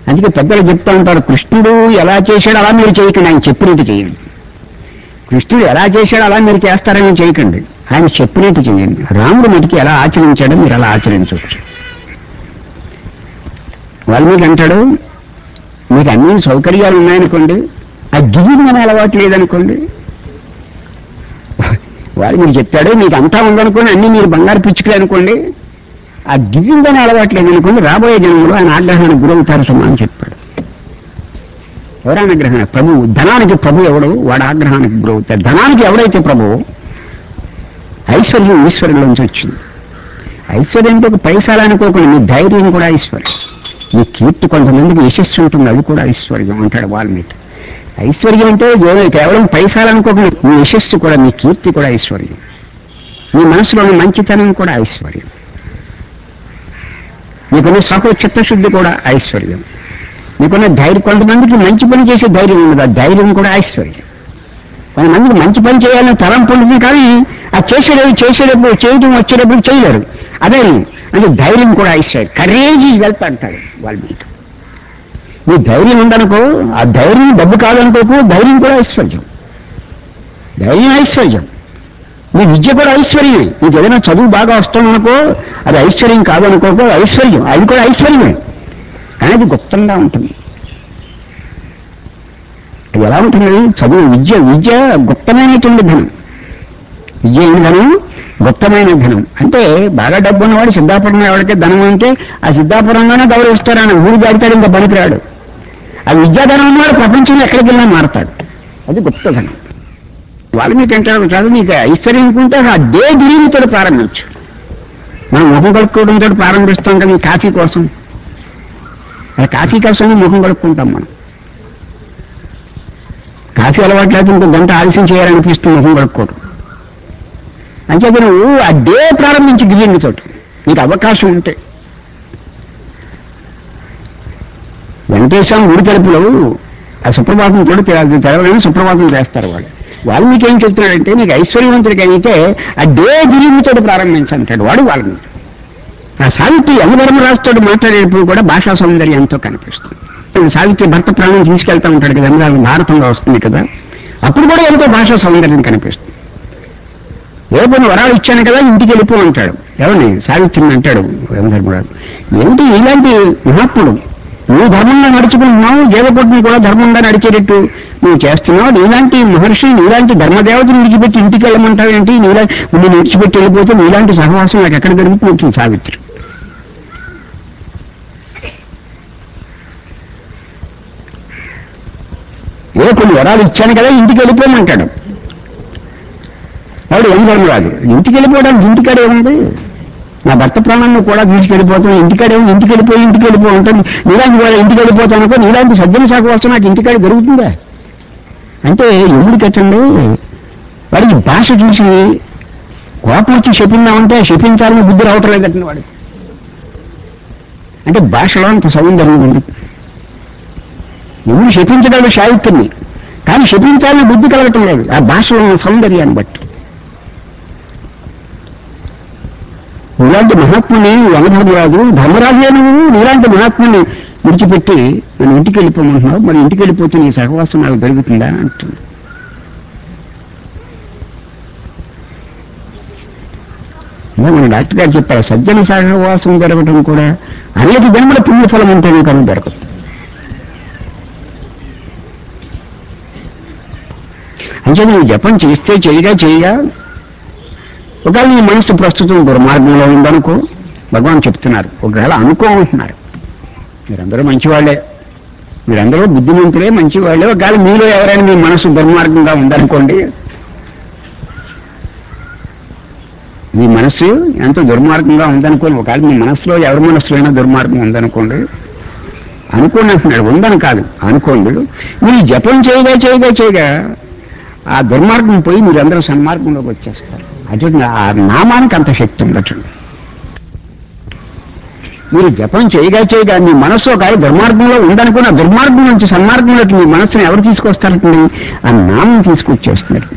అందుకే పెద్దలు చెప్తా ఉంటారు కృష్ణుడు ఎలా చేశాడో అలా మీరు చేయకండి ఆయన చెప్పినట్టు చేయండి కృష్ణుడు ఎలా చేశాడో అలా మీరు చేస్తారని చేయకండి ఆయన చెప్పినట్టు చేయండి రాముడు మటుకి ఎలా ఆచరించాడో మీరు అలా ఆచరించవచ్చు వాల్మీకి అంటాడు మీకు అన్ని సౌకర్యాలు ఉన్నాయనుకోండి ఆ గిరిగిన అలవాటు లేదనుకోండి వాడు మీరు చెప్పాడు మీకు అంతా ఉందనుకోండి అన్ని మీరు బంగారు పిచ్చుకలే అనుకోండి ఆ గిరిగిన అలవాటు లేదనుకోండి రాబోయే జన్మలో ఆయన ఆగ్రహానికి గురవుతారు సుమా అని చెప్పాడు ఎవరైనా గ్రహణ ప్రభువు ధనానికి ప్రభు ఎవడు వాడు ఆగ్రహానికి గురవుతాడు ధనానికి ఎవడైతే ప్రభువు ఐశ్వర్యం ఈశ్వరులోంచి వచ్చింది ఐశ్వర్యంతో ఒక పైసలు అనుకోకుండా మీ ధైర్యం కూడా ఐశ్వర్యం మీ కీర్తి కొంతమందికి యశస్సు ఉంటుంది అది కూడా ఐశ్వర్యం అంటాడు వాల్మీకి ఐశ్వర్యం అంటే ఏ- కేవలం పైసలు అనుకోకుండా మీ యశస్సు కూడా మీ కీర్తి కూడా ఐశ్వర్యం మీ మనసులోని మంచితనం కూడా ఐశ్వర్యం మీకున్న సహో చిత్తశుద్ధి కూడా ఐశ్వర్యం మీకున్న ధైర్యం కొంతమందికి మంచి పని చేసే ధైర్యం ఉండదు ఆ ధైర్యం కూడా ఐశ్వర్యం కొంతమందికి మంచి పని చేయాలని తలంపు ఉంటుంది కానీ ఆ చేసేటప్పుడు చేసేటప్పుడు చేయడం వచ్చేటప్పుడు చేయలేరు అదే అంటే ధైర్యం కూడా ఐశ్వర్యం కరేజీ వెల్త్ అంటాడు వాల్మీకి నీ ధైర్యం ఉందనుకో ఆ ధైర్యం డబ్బు కాదనుకోకు ధైర్యం కూడా ఐశ్వర్యం ధైర్యం ఐశ్వర్యం నీ విద్య కూడా ఐశ్వర్యమే నీకు ఏదైనా చదువు బాగా వస్తుందనుకో అది ఐశ్వర్యం కాదనుకోకు ఐశ్వర్యం అది కూడా ఐశ్వర్యమే కానీ అది గుప్తంగా ఉంటుంది అది ఎలా ఉంటుంది చదువు విద్య విద్య గుప్తమైనటువంటి ధనం విద్య ఏంటి ధనం గుప్తమైన ధనం అంటే బాగా డబ్బు ఉన్నవాడు సిద్ధాపురం ఎవరికే ధనం అంటే ఆ సిద్ధాపురంలోనే గౌరవిస్తారు ఆయన ఊరు దాటితాడు ఇంకా పనికిరాడు ఆ విద్యాధనం ఉన్నవాడు ప్రపంచంలో ఎక్కడికి వెళ్ళినా మారతాడు అది గుప్తధనం వాల్మీకి అంటారు చదువు నీకు ఐశ్వర్యం అనుకుంటే ఆ డే గిరీతో ప్రారంభించు మనం ముఖం కలుపుకోవడంతో ప్రారంభిస్తాం కదా ఈ కాఫీ కోసం ఆ కాఫీ కోసం ముఖం కలుపుకుంటాం మనం కాఫీ అలవాటు లేకపోతే ఇంకో గంట ఆలస్యం చేయాలనిపిస్తుంది ముఖం కలుపుకోవడం అంచేత నువ్వు ఆ డే ప్రారంభించి గిరిజనుతో నీకు అవకాశం ఉంటే వెంకటేశ్వరం గుడి తలుపులో ఆ సుప్రభాతం కూడా తెర- తెరవలేని సుప్రభాతం చేస్తారు వాళ్ళు వాళ్ళు మీకేం చెప్తున్నాడంటే నీకు ఐశ్వర్యవంతుడికి అయితే ఆ డే గిరిజనుతో ప్రారంభించంటాడు వాడు వాళ్ళని ఆ సావిత్రి యమధర్మరాజుతో మాట్లాడేటప్పుడు కూడా భాషా సౌందర్యం ఎంతో కనిపిస్తుంది సావిత్రి భర్త ప్రాణం తీసుకెళ్తా ఉంటాడు కదా యమధర్మ భారతంలో వస్తుంది కదా అప్పుడు కూడా ఎంతో భాషా సౌందర్యం కనిపిస్తుంది ఏ కొన్ని వరాలు ఇచ్చాను కదా ఇంటికి వెళ్ళిపో అంటాడు ఎవరిని సావిత్రిని అంటాడు యమధర్మరాజు ఏమిటి ఇలాంటి మహాత్ముడు నువ్వు ధర్మంగా నడుచుకుంటున్నావు జీవపుట్టిని కూడా ధర్మంగా నడిచేటట్టు నువ్వు చేస్తున్నావు నీలాంటి మహర్షి నీలాంటి ధర్మదేవతను విడిచిపెట్టి ఇంటికి వెళ్ళమంటావు ఏంటి నీలా నేను విడిచిపెట్టి వెళ్ళిపోతే నీలాంటి సహవాసం నాకు ఎక్కడ దొరుకుతుంది సావిత్రి ఏ కొన్ని వరాలు ఇచ్చాను కదా ఇంటికి వెళ్ళిపోమంటాడు వాడు ఏం ధర్మరాజు ఇంటికి వెళ్ళిపోవడానికి ఇంటికాడే ఉంది నా భర్త ప్రాణాన్ని కూడా తీసుకెళ్ళిపోతాను ఇంటికాడే ఉంది ఇంటికి వెళ్ళిపోయి ఇంటికి వెళ్ళిపో ఉంటాను నీలాంటి వాడు ఇంటికి వెళ్ళిపోతానుకో నీలాంటి సజ్జన శాఖ వస్తే నాకు ఇంటికాడ దొరుకుతుందా అంటే ఎముడు కట్టండి వాడికి భాష చూసి కోపం వచ్చి చెప్పిందామంటే చెప్పించాలని బుద్ధి రావటం లేదంటే వాడు అంటే భాషలో అంత సౌందర్యం ఉంది ఎముడు శపించగలడు సాహిత్యాన్ని కానీ శపించాలని బుద్ధి కలగటం లేదు ఆ భాషలో ఉన్న సౌందర్యాన్ని బట్టి నీలాంటి మహాత్ముని యమధర్మరాజు ధర్మరాజే నువ్వు నీలాంటి మహాత్ముని విడిచిపెట్టి నన్ను ఇంటికి వెళ్ళిపోమంటున్నావు మరి ఇంటికి వెళ్ళిపోతే నీ సహవాసం నాకు దొరుకుతుందా అంటుంది ఇలా మన డాక్టర్ గారు చెప్పారు సజ్జన సహవాసం జరగటం కూడా అనేక జన్మల పుణ్యఫలం ఉంటేనే కానీ దొరకదు అంటే నువ్వు జపం చేస్తే చేయగా చేయగా ఒకవేళ నీ మనసు ప్రస్తుతం దుర్మార్గంలో ఉందనుకో భగవాన్ చెప్తున్నారు ఒకవేళ అనుకో అంటున్నారు మీరందరూ మంచివాళ్లే మీరందరూ బుద్ధిమంతులే మంచివాళ్లే ఒకవేళ మీలో ఎవరైనా మీ మనసు దుర్మార్గంగా ఉందనుకోండి మీ మనస్సు ఎంతో దుర్మార్గంగా ఉందనుకోండి ఒకవేళ మీ మనసులో ఎవరి మనసులో అయినా దుర్మార్గం ఉందనుకోండి అనుకోండి అంటున్నాడు ఉందని కాదు అనుకోండి మీరు జపం చేయగా చేయగా చేయగా ఆ దుర్మార్గం పోయి మీరందరూ సన్మార్గంలోకి వచ్చేస్తారు అటు ఆ నామానికి అంత శక్తి ఉండటండి మీరు జపం చేయగా చేయగా మీ మనస్సు ఒక దుర్మార్గంలో ఉందనుకున్న ఆ దుర్మార్గం నుంచి సన్మార్గంలోకి మీ మనస్సును ఎవరు తీసుకొస్తారంటండి ఆ నామం తీసుకొచ్చేస్తున్నారు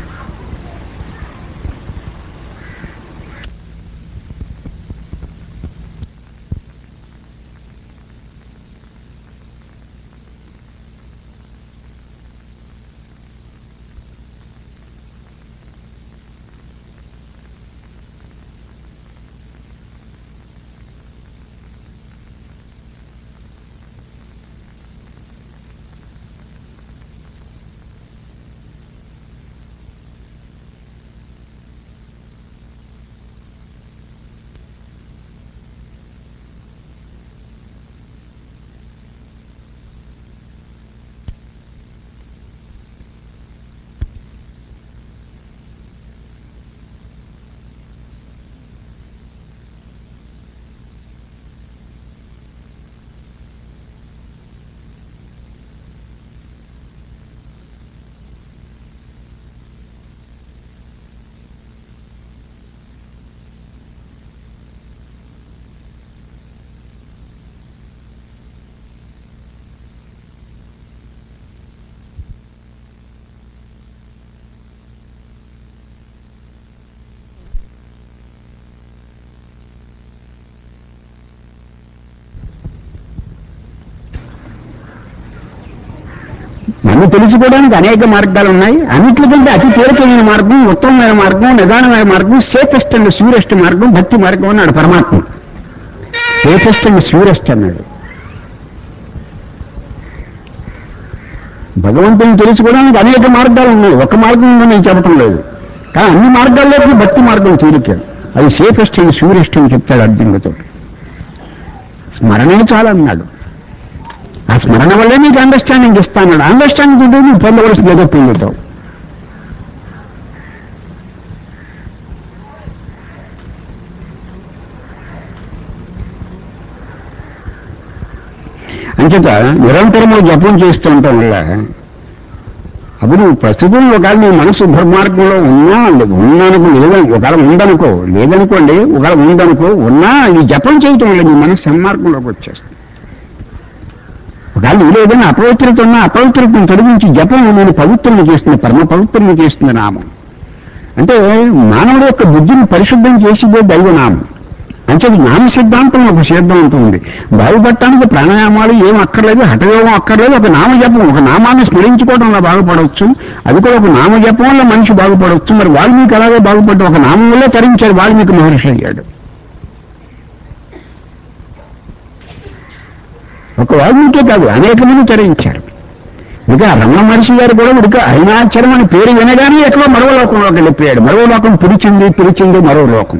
నన్ను తెలుసుకోవడానికి అనేక మార్గాలు ఉన్నాయి అన్నిటికంటే అతి తేలికైన మార్గం ఉత్తమమైన మార్గం నిదానమైన మార్గం సేఫెస్ట్ అండ్ సూరెస్ట్ మార్గం భక్తి మార్గం అన్నాడు పరమాత్మ సేఫెస్ట్ అండ్ సూరెస్ట్ అన్నాడు భగవంతుని తెలుసుకోవడానికి అనేక మార్గాలు ఉన్నాయి ఒక మార్గం ఉందని నేను చెప్పటం లేదు కానీ అన్ని మార్గాల్లోకి భక్తి మార్గం తేలిక అది సేఫెస్ట్ అండ్ సూరెస్ట్ అని చెప్తాడు అర్జునుడితో స్మరణే చాలన్నాడు ఆ స్మరణ వల్లే నీకు అండర్స్టాండింగ్ ఇస్తాను అండర్స్టాండింగ్ ఉంటే నువ్వు పొందవలసింది ఏదో పొందుతావు అంచేత నిరంతరము జపం చేస్తూ ఉండటం వల్ల అప్పుడు నువ్వు ప్రస్తుతం ఒకవేళ నీ మనసు దుర్మార్గంలో ఉన్నా ఉన్నానుకో లేదని ఒకవేళ ఉందనుకో లేదనుకోండి ఒకవేళ ఉందనుకో ఉన్నా ఈ జపం చేయటం వల్ల నీ మనసు సన్మార్గంలోకి వచ్చేస్తుంది ఒకవేళ నీలో ఏదైనా అపవిత్రత ఉన్నా అపవిత్రతను తొలగించి జపం నేను పవిత్రుని చేస్తుంది పరమ పవిత్రుని చేస్తుంది నామం అంటే మానవుడి యొక్క బుద్ధిని పరిశుద్ధం చేసేదే దైవనామం అంటే నామ సిద్ధాంతం ఒక సిద్ధాంతం ఉంది బాగుపడటానికి ప్రాణాయామాలు ఏం అక్కర్లేదు హఠయోగం అక్కర్లేదు ఒక నామజపం ఒక నామాన్ని స్మరించుకోవడం వల్ల బాగుపడవచ్చు అది కూడా ఒక నామజపం వల్ల మనిషి బాగుపడవచ్చు మరి వాల్మీకి అలాగే బాగుపడ్డ ఒక నామం వల్లే తరించాడు వాల్మీకి మహర్షి అయ్యాడు ఒక వాల్మీకే కాదు అనేక మంది తరించారు ఇక రమణ మహర్షి గారు కూడా ఇక అరుణాచలం అని పేరు వినగానే ఎక్కడో మరో లోకంలోకి వెళ్ళిపోయాడు మరో లోకం పిలిచింది పిలిచింది మరో లోకం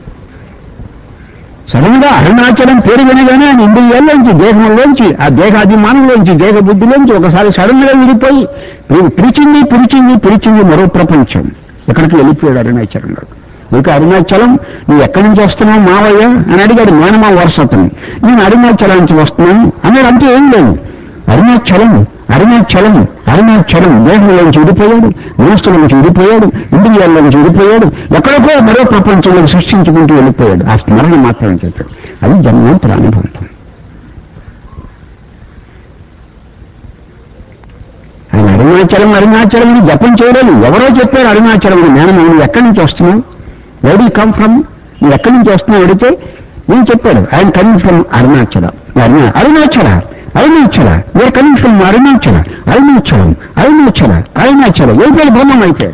సడన్ గా అరుణాచలం పేరు వినగానే ఆయన ఇంద్రియాల్లోంచి దేహంలోంచి ఆ దేహాభిమానంలోంచి దేహ బుద్ధిలోంచి ఒకసారి సడన్ గా విడిపోయి పి- పిలిచింది పిలిచింది పిలిచింది మరో ప్రపంచం ఎక్కడికి వెళ్ళిపోయాడు అరుణాచలం గారు ఇక అరుణాచలం నువ్వు ఎక్కడి నుంచి వస్తున్నావు మావయ్య అని అడిగాడు మేనమా వరుసతని నేను అరుణాచలం నుంచి వస్తున్నాను అన్నాడు అంతే ఏం లేదు అరుణాచలం అరుణాచలం అరుణాచలం దేహంలోంచి విడిపోయాడు మనస్సులోంచి విడిపోయాడు ఇంద్రియాల్లోంచి విడిపోయాడు ఎక్కడికో మరో ప్రపంచంలో సృష్టించుకుంటూ వెళ్ళిపోయాడు ఆ స్మరణ మాత్రం చెప్పాడు అది జన్మాంతర అనుభవం ఆయన అరుణాచలం అరుణాచలం అని జపం చేయలేదు ఎవరో చెప్పారు అరుణాచలం అని నేను నువ్వు ఎక్కడి నుంచి వస్తున్నావు వెరీ కమ్ ఫ్రమ్ నువ్వు ఎక్కడి నుంచి వస్తున్నావు అడిగితే నేను చెప్పాడు ఆయన కమింగ్ ఫ్రమ్ అరుణాచల అరుణ అరుణాచల అరుణాచల మీరు కమింగ్ ఫ్రమ్ అరుణాచల అరుణాచలం అరుణాచల అరుణాచల అయిపోయాడు బ్రహ్మం అయిపోయాడు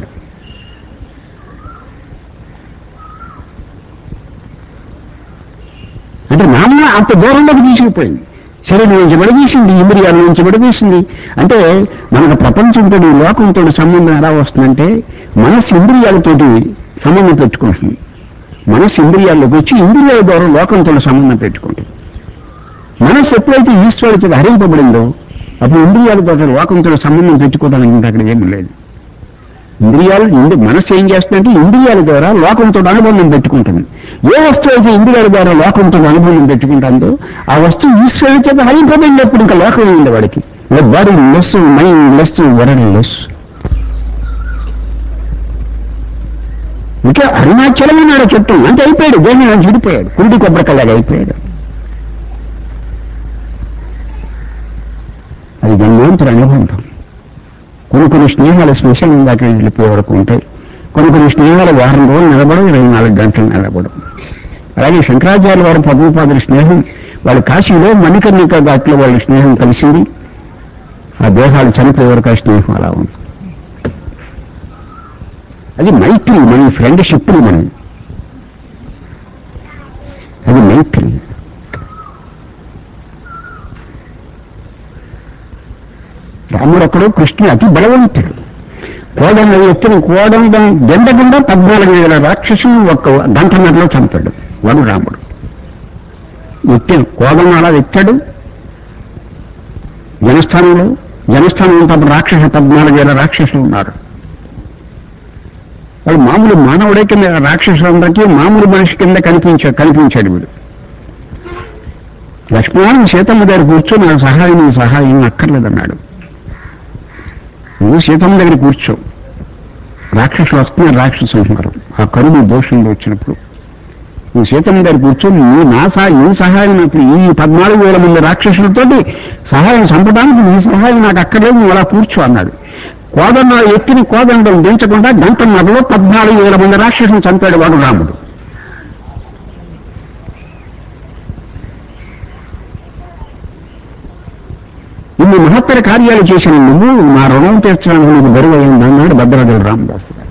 అంటే నాన్న అంత దూరంలోకి తీసుకుపోయింది శరీరం నుంచి విడదీసింది ఇంద్రియాల నుంచి విడదీసింది అంటే మనకు ప్రపంచంతో ఈ లోకంతో సంబంధం ఎలా వస్తుందంటే మనస్సు ఇంద్రియాలతోటి సంబంధం పెట్టుకుంటుంది మనస్సు ఇంద్రియాల్లోకి వచ్చి ఇంద్రియాల ద్వారా లోకంతో సంబంధం పెట్టుకుంటుంది మనస్సు ఎప్పుడైతే ఈశ్వరుడితో హరింపబడిందో అప్పుడు ఇంద్రియాలతో లోకంతో సంబంధం పెట్టుకోవడానికి ఇంకా అక్కడ ఏమీ లేదు ఇంద్రియాలు ఇంద్రి- మనస్సు ఏం చేస్తుందంటే ఇంద్రియాల ద్వారా లోకంతో అనుబంధం పెట్టుకుంటుంది ఏ వస్తువు అయితే ఇంద్రియాల ద్వారా లోకంతో అనుబంధం పెట్టుకుంటుందో ఆ వస్తువు ఈశ్వరుడి చేత హరింపబడినప్పుడు ఇంకా లోకం ఉంది వాడికి body less mind less world less ఇంకా అరుణాచలం అన్నాడు చెట్టు అంటే అయిపోయాడు దేని నుంచి విడిపోయాడు కుండి కొబ్బరికల్లాగా అయిపోయాడు అది జన్మాంతర అనుబంధం కొన్ని కొన్ని స్నేహాలు శ్మశానం దాకా వెళ్ళిపోయే వరకు ఉంటాయి కొన్ని కొన్ని స్నేహాలు వారం రోజులు నిలబడవు ఇరవై నాలుగు గంటలు నిలబడవు అలాగే శంకరాచార్య వారి పద్మపాదుల స్నేహం వాళ్ళు కాశీలో మణికర్ణిక ఘాట్లో వాళ్ళ స్నేహం కలిసింది ఆ దేహాలు చనిపోయే వరకు ఆ స్నేహం అలా ఉంది అది మైత్రి మన ఫ్రెండ్షిప్ మనం అది మైత్రి రాముడు ఒకడు కృష్ణుడు అతి బలవంతుడు కోదండ ఎత్తిన కోదండం దెండకుండా పద్నాలుగు వేల రాక్షసులు ఒక్క గంటన్నరలో చంపాడు వాడు రాముడు ఎత్తిన కోదండ అలా ఎత్తాడు జనస్థానంలో జనస్థానంలో తప్ప రాక్షస పద్నాలుగు వేల రాక్షసులు ఉన్నారు వాడు మామూలు మానవుడే కింద రాక్షసులందరికీ మామూలు మనిషి కింద కనిపించా కనిపించాడు వీడు లక్ష్మణుడు సీతమ్మ దగ్గర కూర్చొని నా సహాయం నీ సహాయం అక్కర్లేదన్నాడు నువ్వు సీతమ్మ దగ్గర కూర్చో రాక్షసులు వస్తున్నారు రాక్షసు అంటున్నారు ఆ కరుడు దోషంలో వచ్చినప్పుడు నువ్వు సీతమ్మ దగ్గర కూర్చొని నీ నా సహాయం నీ సహాయం నాకు ఈ పద్నాలుగు వేల మంది రాక్షసులతోటి సహాయం చంపడానికి నీ సహాయం నాకు అక్కర్లేదు నువ్వు అలా కూర్చో అన్నాడు కోదండ ఎత్తిని కోదండం దించకుండా గంటన్నరలో పద్నాలుగు వేల మంది రాక్షసులు చంపాడు వాడు రాముడు ఇన్ని మహత్తర కార్యాలు చేసిన నువ్వు నా రుణం తీర్చడానికి నీకు బరువు అయింది అన్నాడు భద్రాజుల రామదాస్ గారు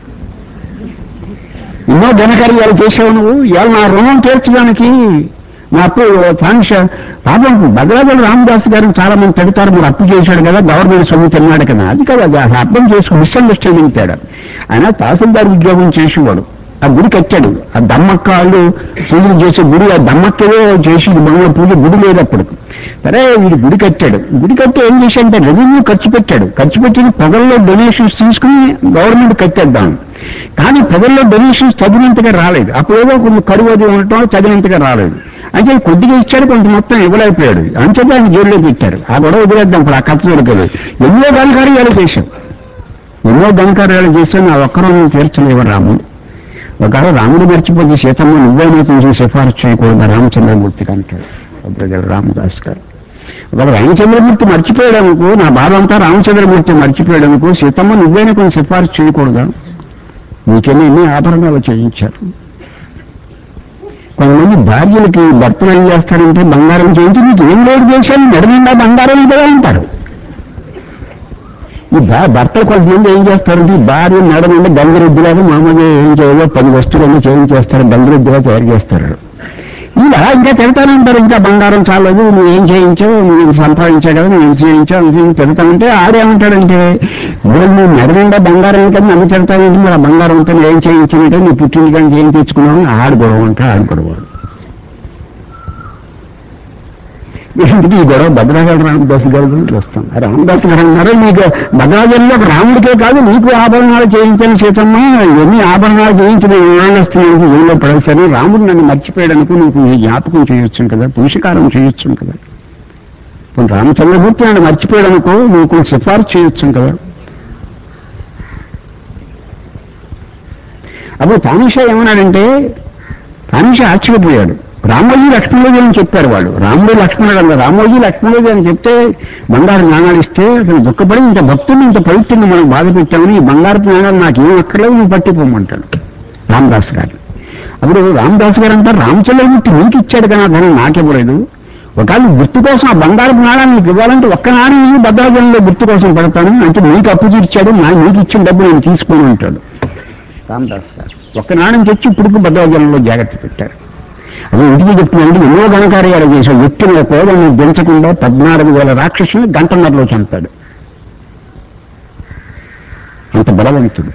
ఎన్నో ఘనకార్యాలు చేసావు నువ్వు ఇవాళ నా రుణం తీర్చడానికి నా అప్పు కాంక్ష పాపం భద్రాజుల రామదాస్ గారు చాలా మంది పెడతారు మీరు అప్పు చేశాడు కదా గవర్నమెంట్ సొమ్ము తిన్నాడు కదా అది కదా అది అర్థం చేసుకుని మిస్అండర్స్టాండింగ్ తేడా ఆయన తహసీల్దార్ ఉద్యోగం చేసేవాడు ఆ గుడి కట్టాడు ఆ దమ్మక్క వాళ్ళు పూజలు చేసే గుడి ఆ దమ్మక్కవే చేసి బంగ్లా పూజ గుడి లేదు అప్పుడు సరే వీడు గుడి కట్టాడు గుడి కట్టి ఏం చేశాడంటే రెవెన్యూ ఖర్చు పెట్టాడు ఖర్చు పెట్టిన ప్రజల్లో డొనేషన్స్ తీసుకుని గవర్నమెంట్ కట్టేద్దాం కానీ ప్రజల్లో డొనేషన్స్ తగినంతగా రాలేదు అప్పుడు ఏదో కొన్ని కరువు అది ఉండటం తగినంతగా రాలేదు అంటే కొద్దిగా ఇచ్చాడు కొంత మొత్తం ఇవ్వలేకపోయాడు అంచేత ఆయన జైల్లో పెట్టారు ఆ గొడవ వదిలేద్దాం ఇప్పుడు ఆ కథ దొరకదు ఎన్నో ఘనకార్యాలు చేశాం ఎన్నో ఘనకార్యాలు చేశాం నా ఒక్కరూ తీర్చలేవు రాముడు ఒకవేళ రాముడు మర్చిపోతే సీతమ్మ నువ్వే కొంచెం సిఫారసు చేయకూడదు రామచంద్రమూర్తికి అంటాడు ప్రజలు రామదాస్ గారు ఒకవేళ రామచంద్రమూర్తి మర్చిపోయాడు అనుకో నా బాధ అంతా రామచంద్రమూర్తి మర్చిపోయాడు అనుకో సీతమ్మ నువ్వైనా కొంచెం సిఫారసు చేయకూడదా నీకేమో ఎన్ని ఆభరణాలు చేయించారు కొంతమంది భార్యలకి భర్తలు ఏం చేస్తారంటే బంగారం చేయించి నీకు ఏం లోటు చేశాను నడిమిండా బంగారం కదా అంటారు ఈ భా- భర్తలు కొంతమంది ఏం చేస్తారంటే ఈ భార్య నడమంటే గంగరెద్దులాగా మామూలుగా ఏం చేయాలో పది వస్తువులన్నీ చేయించేస్తారు గంగరెద్దుగా తయారు చేస్తారు ఇలా ఇంకా తిడతానంటారు ఇంకా బంగారం చాలదు నువ్వు ఏం చేయించావు నువ్వు సంపాదించావు కదా నువ్వు ఏం చేయించావు అని తిడతానంటే ఆడేమంటాడంటే ఇప్పుడు నువ్వు నడిమిండా బంగారం కదా నన్ను తిడతానంటే మరి ఆ బంగారం ఉంటే ఏం చేయించినట్టే నువ్వు పుట్టింది కానీ ఏం తెచ్చుకున్నావు అని ఆడు గొడవ అంటే ఆడు గొడవ ఇంటికి ఈ గొడవ భద్రాచల రామదాస్ గారి గురించి వస్తాం రామదాస్ గారు అన్నారు నీకు భద్రాచలంలో ఒక రాముడికే కాదు నీకు ఆభరణాలు చేయించిన సీతమ్మ ఎన్ని ఆభరణాలు చేయించిన ఏళ్ళు వస్తున్నాయి ఏళ్ళో పడేసరి రాముడు నన్ను మర్చిపోయాడనుకో నీకు ఈ జ్ఞాపకం చేయొచ్చు కదా పురుషకారం చేయొచ్చు కదా ఇప్పుడు రామచంద్రమూర్తి నన్ను మర్చిపోయాడనుకో నీకు సిఫార్సు చేయొచ్చు కదా అప్పుడు తానిషా ఏమన్నాడంటే తానిషా ఆశ్చర్యపోయాడు రామోజీ లక్ష్మణుడు అని చెప్పారు వాళ్ళు రాముడు లక్ష్మణుడు అన్నారు రామోజీ లక్ష్మణుడు అని చెప్తే బంగారు నాణాలు ఇస్తే అతను దుఃఖపడి ఇంత భక్తుని ఇంత పవిత్రుని మనం బాధ పెట్టామని ఈ బంగారపు నాణాలు నాకు ఏం అక్కర్లేదు నువ్వు పట్టిపోమంటాడు రామదాస్ గారు అప్పుడు రామదాస్ గారు అంటారు రామచంద్రమూర్తి నీకు ఇచ్చాడు కానీ ఆ ధనం నాకివ్వలేదు ఒకవేళ గుర్తు కోసం ఆ బంగారపు నాణాన్ని నీకు ఇవ్వాలంటే ఒక్క నాణ్యం ఇవ్వు, భద్రాచలంలో గుర్తు కోసం పడతాను అంటే నీకు అప్పు తీర్చాడు నా నీకు ఇచ్చిన డబ్బు నేను తీసుకుని ఉంటాడు రామదాస్ గారు ఒక్క నాణ్యం తెచ్చి ఇప్పుడు భద్రాచలంలో జాగ్రత్త పెట్టారు అది ఇంటికి చెప్తున్నానంటే ఎన్నో ఘనకార్యాలు చేశాడు వ్యక్తిని కోదలను దించకుండా పద్నాలుగు వేల రాక్షసుని గంటన్నరలో చంపాడు అంత బలవంతుడు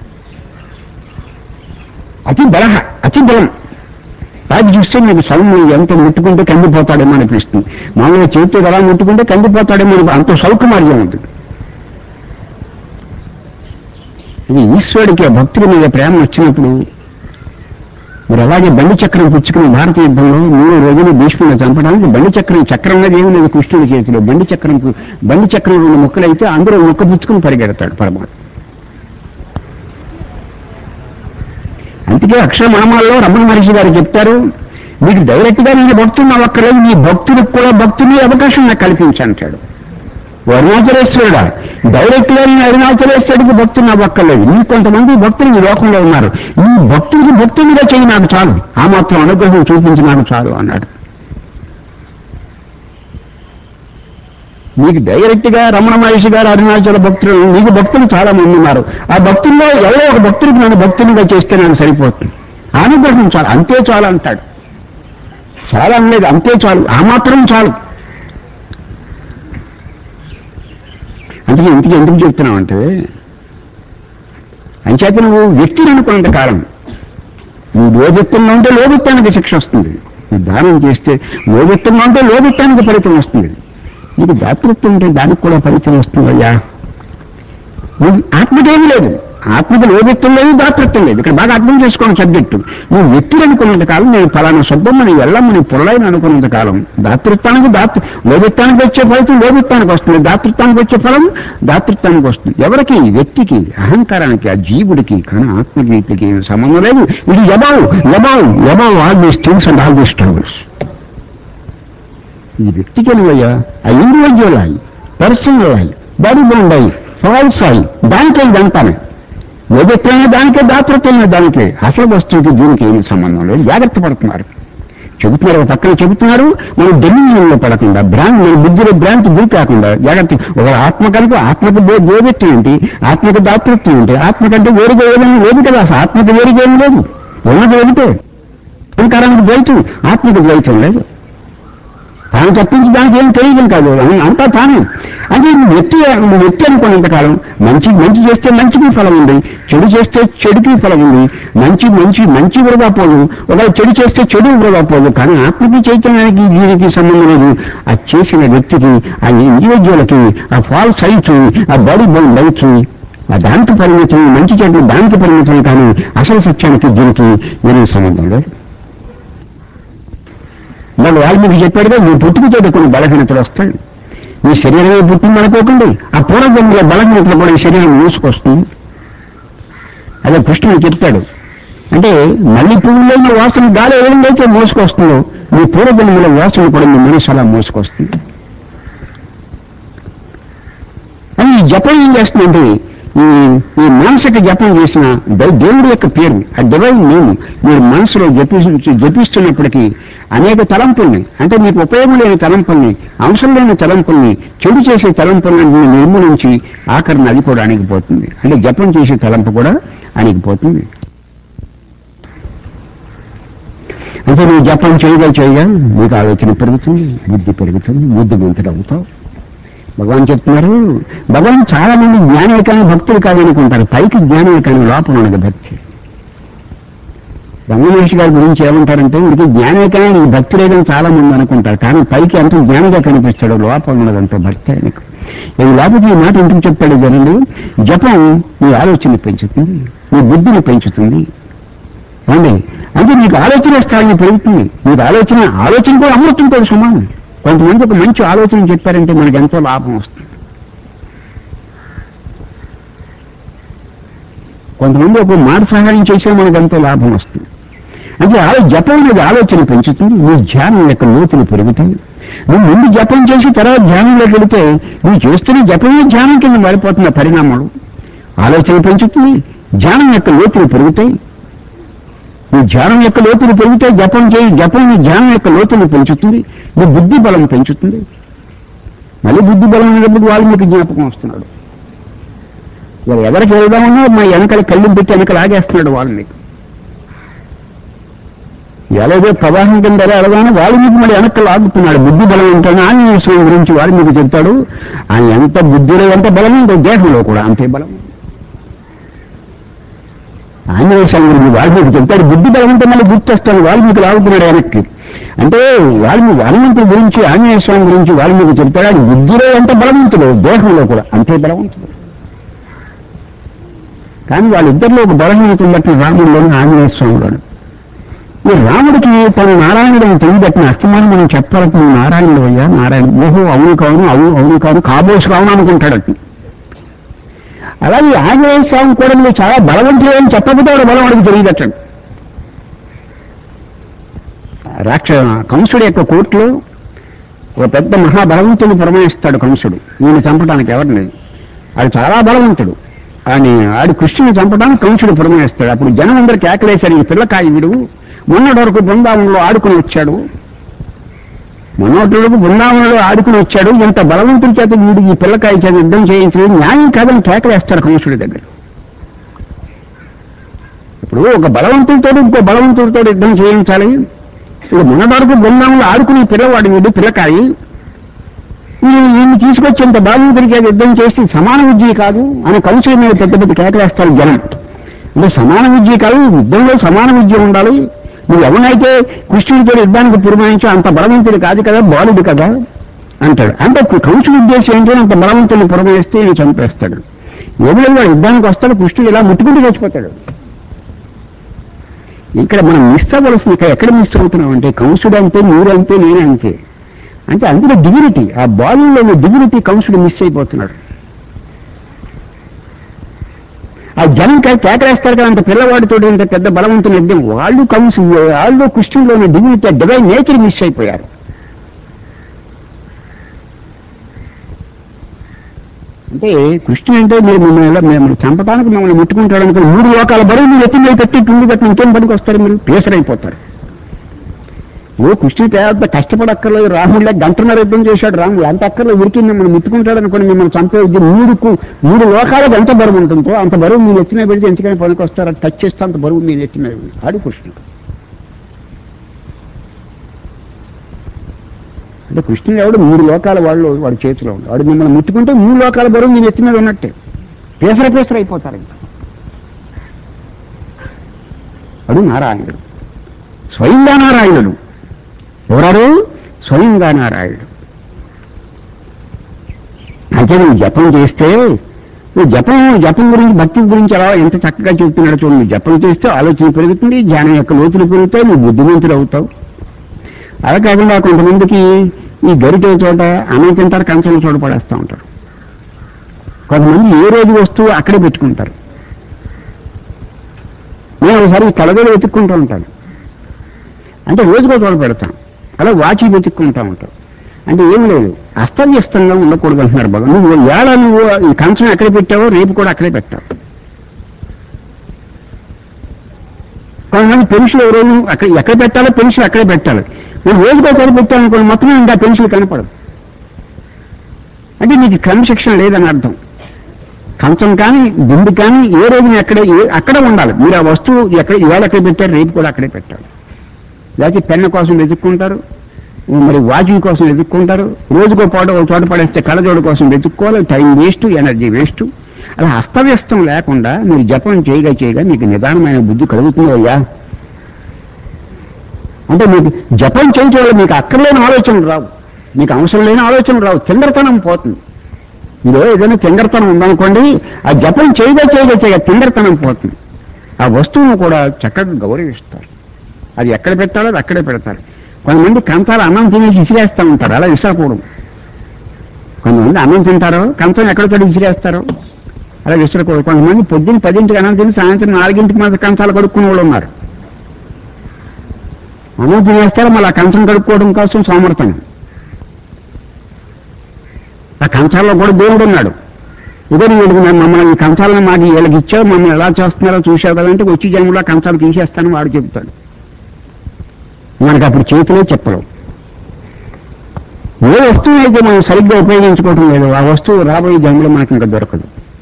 అతి బలహ అతి బలం రాజు చూస్తే మీకు సౌమ్యం ఎంత ముట్టుకుంటే కందిపోతాడేమో అనిపిస్తుంది మామూలుగా చేతితో ఎలా ముట్టుకుంటే కందిపోతాడేమో అని అంత సౌకుమార్యం ఉంటుంది ఇది ఈశ్వరుడికి ఆ భక్తుడి మీద ప్రేమ వచ్చినప్పుడు మరి అలాగే బండి చక్రం పుచ్చుకుని భారత యుద్ధంలో మూడు రోజులు భీష్ముని చంపడానికి బండి చక్రం చక్రం అనేది ఏమి లేదు కృష్ణుడి చేతిలో బండి చక్రం పు- బండి చక్రం రెండు ముక్కలైతే అందరూ ముక్క పుచ్చుకుని పరిగెడతాడు పరమాత్మ అందుకే అక్షర మహమాల్లో రమణ మహర్షి గారు చెప్తారు మీకు డైరెక్ట్ గా నేను భక్తుని అవ్వక్కర్లేదు నీ భక్తుడికి కూడా భక్తుని అవకాశం నాకు కల్పించంటాడు ఓ అరుణాచలేశ్వరుడా డైరెక్ట్ గా నేను అరుణాచలేశ్వరుడికి భక్తుని అవ్వక్కర్లేదు నీ కొంతమంది భక్తులు ఈ లోకంలో ఉన్నారు నీ భక్తుడికి భక్తునిగా చేయి నాకు చాలు ఆ మాత్రం అనుగ్రహం చూపించి నాకు చాలు అన్నాడు నీకు డైరెక్ట్ గా రమణ మహర్షి గారు అరుణాచల భక్తులు నీకు భక్తులు చాలా మంది ఉన్నారు ఆ భక్తుల్లో ఎవరో ఒక భక్తుడికి నన్ను భక్తునిగా చేస్తే నాకు సరిపోతుంది ఆ అనుగ్రహం చాలు అంతే చాలు అంటాడు చాలా అనలేదు అంతే చాలు ఆ మాత్రం చాలు అందుకే ఇంటికి ఎందుకు చెప్తున్నావంటే అంచేత నువ్వు వ్యక్తిని అనుకున్నంత కాలం నువ్వు లోబెత్తున్నా ఉంటే లోబెత్తానికి శిక్ష వస్తుంది నువ్వు దానం చేస్తే లోబెత్తున్నా ఉంటే లోబెత్తానికి ఫలితం వస్తుంది నీకు దాతృత్వం ఉంటే దానికి కూడా ఫలితం వస్తుందయ్యా నువ్వు ఆత్మకేమీ లేదు ఆత్మకు లోబెత్తం లేదు దాతృత్వం లేదు ఇక్కడ బాగా అర్థం చేసుకోండి సబ్జెక్టు నువ్వు వ్యక్తులు అనుకున్నంత కాలం నేను ఫలానా శబ్దమ్మని వెళ్ళమ్మని పొరలైన అనుకున్నంత కాలం దాతృత్వానికి దాతృ లోబెత్తానికి వచ్చే ఫలితం లోబెత్తానికి వస్తుంది దాతృత్వానికి వచ్చే ఫలం దాతృత్వానికి వస్తుంది ఎవరికి వ్యక్తికి అహంకారానికి ఆ జీవుడికి కానీ ఆత్మకి వీటికి ఏం సంబంధం లేదు ఇది above above above all these things and all these troubles ఈ వ్యక్తికి నువ్వయ్యా ఆ ఇండివిజువల్ అయి పర్సనల్ అయి బాడీ బౌండ్ అయి ఫాల్స్ అయి దానికే ఇదంతానే లోబెత్తైన దానికే దాతృత్వమైన దానికే అసలు వస్తువుకి దీనికి ఏమి సంబంధం లేదు జాగ్రత్త పడుతున్నారు చెబుతున్నారు ఒక పక్కన చెబుతున్నారు మనం డెమినియన్లో పడకుండా భ్రాంతి మన బుద్ధిలో భ్రాంతి గురి కాకుండా జాగ్రత్త ఒక ఆత్మ కనుక ఆత్మకు దే- దేవత్వం ఏంటి ఆత్మకు దాతృత్వం ఏంటి ఆత్మ కంటే వేరుగా ఏదైనా లేదు కదా అసలు ఆత్మకు వేరుగా ఏం లేదు ఉన్నది ఒకటే అహంకారానికి ద్వైతం ఆత్మకు ద్వైతం లేదు తాను తప్పించి దానికి ఏం తెలియదు కాదు అం- అంతా తానే అంటే నువ్వు వ్యక్తి నువ్వు వ్యక్తి అనుకున్నంతకాలం మంచి మంచి చేస్తే మంచికి ఫలం ఉంది చెడు చేస్తే చెడుకి ఫలం ఉంది మంచి మంచి మంచి వృధా పోదు ఒకవేళ చెడు చేస్తే చెడు వృధా పోదు కానీ ఆత్మకి చైతన్యానికి దీనికి సంబంధం లేదు ఆ చేసిన వ్యక్తికి ఆ ఇండివిజువల్కి ఆ ఫాల్స్ హైట్స్ ఆ బాడీ బౌండ్ లైట్స్ ఆ దానికి పరిమితం మంచి చెడు దానికి పరిమితం కానీ అసలు సత్యానికి దీనికి ఏమీ సంబంధం లేదు మళ్ళీ వాల్మీకి చెప్పాడుగా నీ పుట్టుకతో కొన్ని బలహీనతలు వస్తాయి నీ శరీరమే పుట్టింది అనుకోకండి ఆ పూర్వజన్మల బలహీనతలు కూడా ఈ శరీరం మూసుకొస్తుంది అదే కృష్ణుడు చెప్తాడు అంటే మళ్ళీ పువ్వులైన వాసన గాలి ఏదైతే మోసుకొస్తుందో నీ పూర్వజన్మల వాసన కూడా నీ మనసు అలా మోసుకొస్తుంది అని ఈ జపం ఏం చేస్తుందంటే ఈ ఈ మనసుకి జపం చేసిన దే- దేవుడి యొక్క పేరు ఆ డివైన్ నేమ్ మీరు మనసులో జపి జపిస్తున్నప్పటికీ అనేక తలంపుల్ని అంటే మీకు ఉపయోగం లేని తలంపుల్ని అవసరం లేని తలంపుల్ని చెడు చేసే తలంపుల్ని నిర్మూలించి ఆఖరిని అది కూడా అణిగిపోతుంది అంటే జపం చేసే తలంపు కూడా అణిగిపోతుంది అంటే నువ్వు జపం చేయగా చేయగా నీకు ఆలోచన పెరుగుతుంది బుద్ధి పెరుగుతుంది బుద్ధిమంతుడు అవుతావు భగవాన్ చెప్తున్నారు భగవాన్ చాలా మంది జ్ఞానే కానీ భక్తులు కాదనుకుంటారు పైకి జ్ఞానే కానీ లోపల ఉన్నది భక్తి రమణేష్ గారి గురించి ఏమంటారంటే వీడికి జ్ఞానే కానీ ఈ భక్తి లేదని చాలా మంది అనుకుంటారు కానీ పైకి అంత జ్ఞానిగా కనిపిస్తాడు లోపల ఉన్నదంతా భక్తి ఆయనకు ఈ లోపల ఈ మాట ఎందుకు చెప్తాడు జనండి జపం నీ ఆలోచన పెంచుతుంది నీ బుద్ధిని పెంచుతుంది అండి అంటే నీకు ఆలోచన స్థాయి పెరుగుతుంది నీకు ఆలోచన ఆలోచన కూడా అమృతంతో సమానం కొంతమంది ఒక మంచి ఆలోచన చెప్పారంటే మనకి ఎంతో లాభం వస్తుంది కొంతమంది ఒక మాట సహాయం చేసినా మనకు ఎంతో లాభం వస్తుంది అంటే ఆ జపం అనేది ఆలోచన పెంచుతుంది నీ ధ్యానం యొక్క లోతులు పెరుగుతాయి నువ్వు ముందు జపం చేసి తర్వాత ధ్యానంలోకి వెళితే నువ్వు చేస్తున్న జపమే ధ్యానం కింద మారిపోతున్న పరిణామాలు ఆలోచన పెంచుతుంది ధ్యానం యొక్క లోతులు పెరుగుతాయి నీ ధ్యానం యొక్క లోతులు పెరిగితే జపం చేయి జపం నీ ధ్యానం యొక్క లోతులు పెంచుతుంది నీ బుద్ధి బలం పెంచుతుంది మళ్ళీ బుద్ధి బలం అనేటప్పుడు వాళ్ళు మీకు జ్ఞాపకం వస్తున్నాడు వాళ్ళు ఎవరికి వెళ్దామన్నా మా వెనకాల కళ్ళు పెట్టి వెనక లాగేస్తున్నాడు వాళ్ళు మీకు ఎలాగో ప్రవాహం కింద ఎలా ఎలాగానో వాళ్ళు మీకు మళ్ళీ వెనక్కి లాగుతున్నాడు బుద్ధి బలం ఉంటాను ఆంజనేయ స్వామి గురించి వాడు మీకు చెప్తాడు ఆయన ఎంత బుద్ధిలో ఎంత బలం ఉందో దేహంలో కూడా అంతే బలం ఆంజనేయ స్వామి గురించి వాల్మీకి చెప్తాడు బుద్ధి బలం ఉంటే మళ్ళీ గుర్తొస్తాడు వాల్మీకి లాగుతున్నాడు వెనక్కి అంటే వాల్మీకి హనుమంతుడి గురించి ఆంజనేయ స్వామి గురించి వాల్మీకి చెప్తాడు ఆయన బుద్ధిలో ఎంత బలవంతుడు దేహంలో కూడా అంతే బలవంతుడు కానీ వాళ్ళిద్దరిలో ఒక బలహీనత ఉన్నట్టు రాముడిలోని ఆంజనేయ స్వామిలోను ఈ రాముడికి తన నారాయణుడిని తెలియబట్టిన అస్తమానం మనం చెప్పాలంటే నువ్వు నారాయణుడు అయ్యా నారాయణ ఓహో అవును కావును అవును అవును కాదు కాబోసు కావును అనుకుంటాడట అలాగే ఆంజనేయ స్వామి కూడా నువ్వు చాలా బలవంతుడు అని చెప్పకపోతే వాడు బలం వాడికి తెలియదట్టండి రాక్ష కంసుడు యొక్క కోర్టులో ఒక పెద్ద మహాబలవంతుడు పురమాయిస్తాడు కంసుడు ఈయన చంపడానికి ఎవరు లేదు ఆడు చాలా బలవంతుడు అని ఆడి కృష్ణుని చంపడానికి కంసుడు పురమాయిస్తాడు అప్పుడు జనం అందరు కేకలేశారు ఈ పిల్లకాయ వీడు మొన్నటి వరకు బృందావనంలో ఆడుకుని వచ్చాడు మొన్నటి వరకు బృందావనంలో ఆడుకుని వచ్చాడు ఇంత బలవంతుడి చేత వీడు ఈ పిల్లకాయ చేత యుద్ధం చేయించలేదు న్యాయం కాదని కేకలేస్తాడు కంసుడి దగ్గర ఇప్పుడు ఒక బలవంతుడితో ఇంకో బలవంతుడితో యుద్ధం చేయించాలి ఇక మొన్నటి వరకు బృందావనంలో ఆడుకునే పిల్లవాడు వీడు పిల్లకాయి ఈ- ఈయన్ని తీసుకొచ్చి ఇంత బాధితుడికి అది యుద్ధం చేసి సమాన విద్య కాదు అని కంసుడి మీద పెద్ద పెద్ద కేకలేస్తారు జనం అంటే సమాన విద్య కాదు యుద్ధంలో సమాన విద్య ఉండాలి నువ్వు ఎవరినైతే కృష్ణుడితో యుద్ధానికి పురమాయించో అంత బలవంతుడు కాదు కదా బాలుడు కదా అంటాడు అంటే కంసుడి ఉద్దేశం ఏంటంటే అంత బలవంతుడిని పురమాయిస్తే ఈయన చంపేస్తాడు ఎవరు వాడు యుద్ధానికి వస్తాడు కృష్ణుడు ఇలా ముట్టుకుంటూ చచ్చిపోతాడు ఇక్కడ మనం మిస్ అవ్వవలసింది ఇక్కడ ఎక్కడ మిస్ అవుతున్నాం అంటే కంసుడు అంతే మీరు అంతే నేను అంతే అంటే అందులో డిగ్నిటీ ఆ బాలులో డిగ్నిటీ కంసుడు మిస్ అయిపోతున్నాడు ఆ జనం కే- కేకరేస్తారు కదా అంత పిల్లవాడితో ఇంత పెద్ద బలవంతుని యుద్ధం వాళ్ళు కంసు వాళ్ళు కృష్ణులోని డిగ్నిటీ డివైన్ నేచర్ మిస్ అయిపోయారు అంటే కృష్ణుడు అంటే మీరు మిమ్మల్ని ఎలా- మిమ్మల్ని చంపడానికి మమ్మల్ని ముట్టుకుంటాడు అనుకో మూడు లోకాల బరువు మీరు ఎత్తి మీద పెట్టి టుండి పెట్టిన ఇంకేం పనికి వస్తారు మీరు పేసరైపోతారు ఓ కృష్ణుడు పెద్ద కష్టపడక్కర్లేదు రాముడిలా గంటన్నర యుద్ధం చేశాడు రాముడు అంత అక్కర్లేదు ఉరికి మిమ్మల్ని ముట్టుకుంటాడు అనుకోండి మిమ్మల్ని చంపేది మూడు కు- మూడు లోకాలకు ఎంత బరువు ఉంటుందో అంత బరువు మీ నెత్తిన పెడితే ఎంతకైనా పనికి వస్తారు అది టచ్ చేస్తే అంత బరువు మీ నెత్తిన ఉంది. ఆడు కృష్ణుడు అంటే కృష్ణుడు ఎవడు మూడు లోకాల వాళ్ళు వాడి చేతిలో ఉంది వాడు మిమ్మల్ని ముట్టుకుంటే మూడు లోకాల బరువు మీ నెత్తి మీద ఉన్నట్టే పేసర పేసర అయిపోతారు ఇంకా వాడు నారాయణుడు స్వయంగా నారాయణుడు ఎవరారు స్వయంగా నారాయణుడు అయితే నువ్వు జపం చేస్తే నువ్వు జపం జపం గురించి భక్తి గురించి అలా ఎంత చక్కగా చెప్తున్నాడు చూడు నువ్వు జపం చేస్తే ఆలోచన పెరుగుతుంది జ్ఞానం యొక్క లోతులు పెరుగుతాయి నువ్వు బుద్ధిమంతుడు అవుతావు అలా కాకుండా కొంతమందికి ఈ గరిటే చోట అన్నం తింటారు కంచం చోట పడేస్తూ ఉంటారు కొంతమంది ఏ రోజు వస్తువు అక్కడే పెట్టుకుంటారు నేను ఒకసారి ఈ కలగలు వెతుక్కుంటూ ఉంటాను అంటే రోజుకో చోట పెడతాం అలా వాచి వెతుక్కుంటూ ఉంటాం అంటే ఏం లేదు అస్తవ్యస్తంగా ఉండకూడదు అంటున్నారు బాగా నువ్వు ఏళ నువ్వు ఈ కంచం ఎక్కడ పెట్టావో రేపు కూడా అక్కడే పెట్టావు కొంతమంది పెన్సిల్ ఏ రోజు అక్కడ ఎక్కడ పెట్టాలో పెన్సిల్ అక్కడే పెట్టాలి నువ్వు రోజుకో చోట పెట్టావు అనుకోండి మొత్తం ఇంకా పెన్సిల్ కనపడదు అంటే నీకు క్రమశిక్షణ లేదని అర్థం కంచం కానీ దిండు కానీ ఏ రోజున ఎక్కడ ఏ- అక్కడ ఉండాలి మీరు ఆ వస్తువు ఎక్కడ ఇవాళ ఎక్కడ పెట్టారు రేపు కూడా అక్కడే పెట్టాలి లేకపోతే పెన్ను కోసం వెతుక్కుంటారు మరి వాచింగ్ కోసం వెతుక్కుంటారు రోజుకో పాట ఒక చోట పడేస్తే కళ్ళజోడు కోసం వెతుక్కోవాలి టైం వేస్ట్ ఎనర్జీ వేస్ట్ అలా అస్తవ్యస్తం లేకుండా మీరు జపం చేయగా చేయగా మీకు నిదానమైన బుద్ధి కలుగుతుంది అయ్యా అంటే మీకు జపం చేయటం వల్ల మీకు అక్కర్లేని ఆలోచనలు రావు మీకు అవసరం లేని ఆలోచనలు రావు తింగరతనం పోతుంది మీరు ఏదైనా తింగరతనం ఉందనుకోండి ఆ జపం చేయగా చేయగా చేయగా తింగరతనం పోతుంది ఆ వస్తువును కూడా చక్కగా గౌరవిస్తారు అది ఎక్కడ పెట్టాలో అది అక్కడే పెడతారు కొంతమంది కంచాలు అన్నం తినేసి విసిరేస్తూ ఉంటారు అలా విసరకూడదు కొంతమంది అన్నం తింటారు కంచం ఎక్కడ పెట్టి విసిరేస్తారు అలా విసరకూడదు కొంతమంది పొద్దున్న పదింటికి అన్నం తిని సాయంత్రం నాలుగింటికి మాత్రం కంచాలు కడుక్కునే వాళ్ళు ఉన్నారు అన్నం తినేస్తారు మళ్ళీ ఆ కంచం కడుక్కోవడం కోసం సోమర్థం ఆ కంచాల్లో కూడా దేవుడు ఉన్నాడు ఇదే వీడికి మేము మమ్మల్ని ఈ కంచాలను మాకు వీళ్ళకి ఇచ్చావు మమ్మల్ని ఎలా చేస్తున్నారో చూసావు కదంటే వచ్చి జన్మలో ఆ కంచాలు తీసేస్తానని వాడు చెబుతాడు మనకు అప్పుడు చేతిలో చెప్పలేవు ఏ వస్తువు అయితే మనం సరిగ్గా ఉపయోగించుకోవటం లేదు ఆ వస్తువు రాబోయే జన్మలో మనకి ఇంకా దొరకదు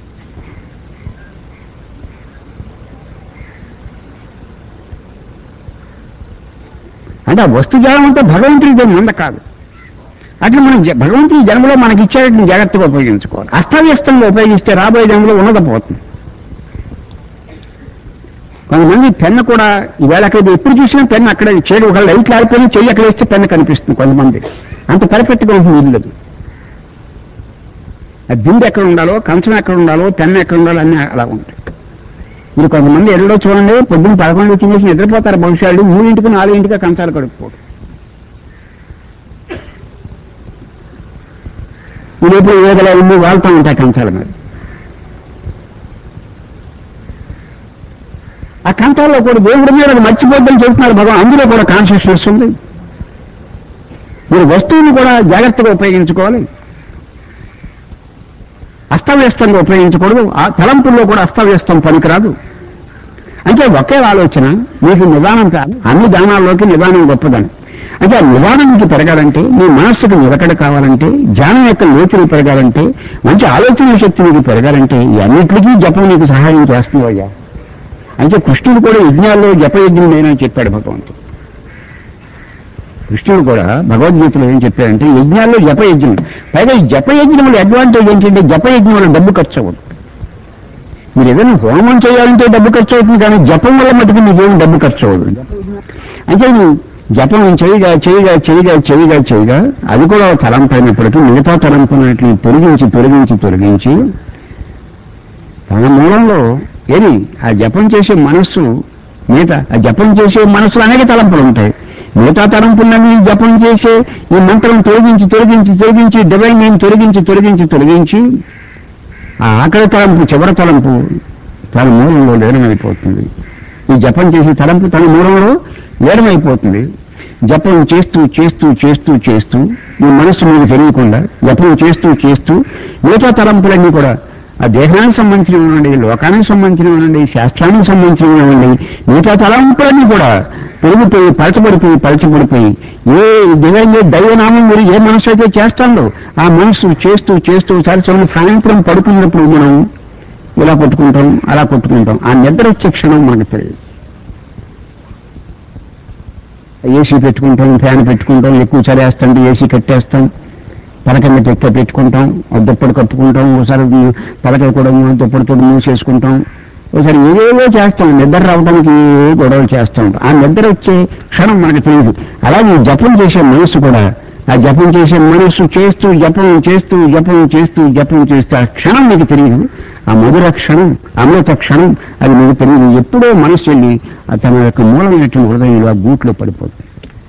అంటే ఆ వస్తు జ్ఞానం అంటే భగవంతుడికి మంద కాదు అట్లా మనం జ- భగవంతుడి జన్మలో మనకి ఇచ్చేటట్టు జాగ్రత్తగా ఉపయోగించుకోవాలి అస్తవ్యస్తంగా ఉపయోగిస్తే రాబోయే జన్మలో ఉన్నదపోతుంది కొంతమంది పెన్ను కూడా ఈవేళ అక్కడ ఎప్పుడు చూసినా పెన్ను అక్కడ చేయడం ఒక లైట్ ఆడిపోయినా చెయ్యి అక్కడ వేస్తే పెన్ను కనిపిస్తుంది కొంతమంది అంత పర్ఫెక్ట్గా ఉంటుంది ఇల్లు ఆ బిందు ఎక్కడ ఉండాలో కంచం ఎక్కడ ఉండాలో పెన్ను ఎక్కడ ఉండాలో అన్నీ అలా ఉంటాయి మీరు కొంతమంది ఎల్లో చూడండి పొద్దున్న పదకొండు తినేసి నిద్రపోతారు భవిష్యాలు మూడింటికి నాలుగింటికి కంచాలు కడుక్కోడు ఇది ఎప్పుడు ఏదలా ఉండి వాళ్తూ ఉంటాయి కంచాల మీద ఆ కంఠాల్లో కూడా దేవుడి మీద అది మర్చిపోద్దని చెబుతున్నారు భగవాన్ అందులో కూడా కాన్షియస్నెస్ ఉంది మీరు వస్తువుని కూడా జాగ్రత్తగా ఉపయోగించుకోవాలి అస్తవ్యస్తంగా ఉపయోగించకూడదు ఆ తలంపుల్లో కూడా అస్తవ్యస్తం పనికిరాదు అంటే ఒకే ఆలోచన మీకు నిదానం కాదు అన్ని దానాల్లోకి నిదానం గొప్పదని అంటే ఆ నిదానం మీకు పెరగాలంటే మీ మనస్సుకు నిలకడ కావాలంటే జ్ఞానం యొక్క లోతులు పెరగాలంటే మంచి ఆలోచన శక్తి మీకు పెరగాలంటే ఈ అన్నిటికీ జపం నీకు సహాయం చేస్తుంది అయ్యా అంటే కృష్ణుడు కూడా యజ్ఞాల్లో జపయజ్ఞం నేనని చెప్పాడు భగవంతుడు కృష్ణుడు కూడా భగవద్గీతలో ఏం చెప్పాడంటే యజ్ఞాల్లో జపయజ్ఞం పైగా ఈ జపయజ్ఞముల అడ్వాంటేజ్ ఏంటంటే జపయజ్ఞం వల్ల డబ్బు ఖర్చు అవ్వదు మీరు ఏదైనా హోమం చేయాలంటే డబ్బు ఖర్చు అవుతుంది కానీ జపం వల్ల మటుకు మీకేం డబ్బు ఖర్చు అవ్వదు అంటే నువ్వు జపం చేయగా చేయగా చేయగా చేయగా చేయగా అది కూడా ఒక తలంపు అయినప్పటికీ మిగతా తలంపునట్లు తొలగించి తొలగించి తొలగించి తన మూలంలో ఏది ఆ జపం చేసే మనస్సు మిగతా ఆ జపం చేసే మనస్సులో అనేక తలంపులు ఉంటాయి మిగతా తలంపులన్నీ జపం చేసే ఈ మంత్రం తొలగించి తొలగించి తొలగించి డివైన్ నేమ్ తొలగించి తొలగించి తొలగించి ఆ ఆఖరి తలంపు చివరి తలంపు తన మూలంలో లీనమైపోతుంది ఈ జపం చేసే తలంపు తన మూలంలో లీనమైపోతుంది జపం చేస్తూ చేస్తూ చేస్తూ చేస్తూ ఈ మనస్సు మీకు తెలియకుండా జపం చేస్తూ చేస్తూ మిగతా తలంపులన్నీ కూడా ఆ దేహానికి సంబంధించినవి లోకానికి సంబంధించినవి శాస్త్రానికి సంబంధించినవి మిగతా తలంపులన్నీ కూడా పెరిగిపోయి పలచబడిపోయి పలచబడిపోయి ఏ దివ్యంగా దైవనామం మీరు ఏ మనసు అయితే చేస్తాడో ఆ మనసు చేస్తూ చేస్తూ సరస్వరం సాయంత్రం పడుకున్నప్పుడు మనం ఇలా కొట్టుకుంటాం అలా కొట్టుకుంటాం ఆ నిద్ర వచ్చే క్షణం మనకు తెలియదు ఏసీ పెట్టుకుంటాం ఫ్యాన్ పెట్టుకుంటాం ఎక్కువ చలేస్తుంటే ఏసీ కట్టేస్తాం తలక మీద ఎక్కువ పెట్టుకుంటాం ఒక దుప్పటి కప్పుకుంటాం ఒకసారి తలకాయ కూడా దుప్పటితో మూసేసుకుంటాం ఒకసారి ఏవేవో చేస్తాం నిద్ర రావడానికి ఏ గొడవలు చేస్తూ ఉంటాం ఆ నిద్ర వచ్చే క్షణం మనకు తెలియదు అలాగే ఈ జపం చేసే మనసు కూడా ఆ జపం చేసే మనసు చేస్తూ జపం చేస్తూ జపం చేస్తూ జపం చేస్తూ ఆ క్షణం మీకు తెలియదు ఆ మధుర క్షణం అమృత క్షణం అది మీకు తెలియదు ఎప్పుడో మనసు వెళ్ళి ఆ తన యొక్క మూలమైనటువంటి హృదయంలో ఆ గూట్లో పడిపోతుంది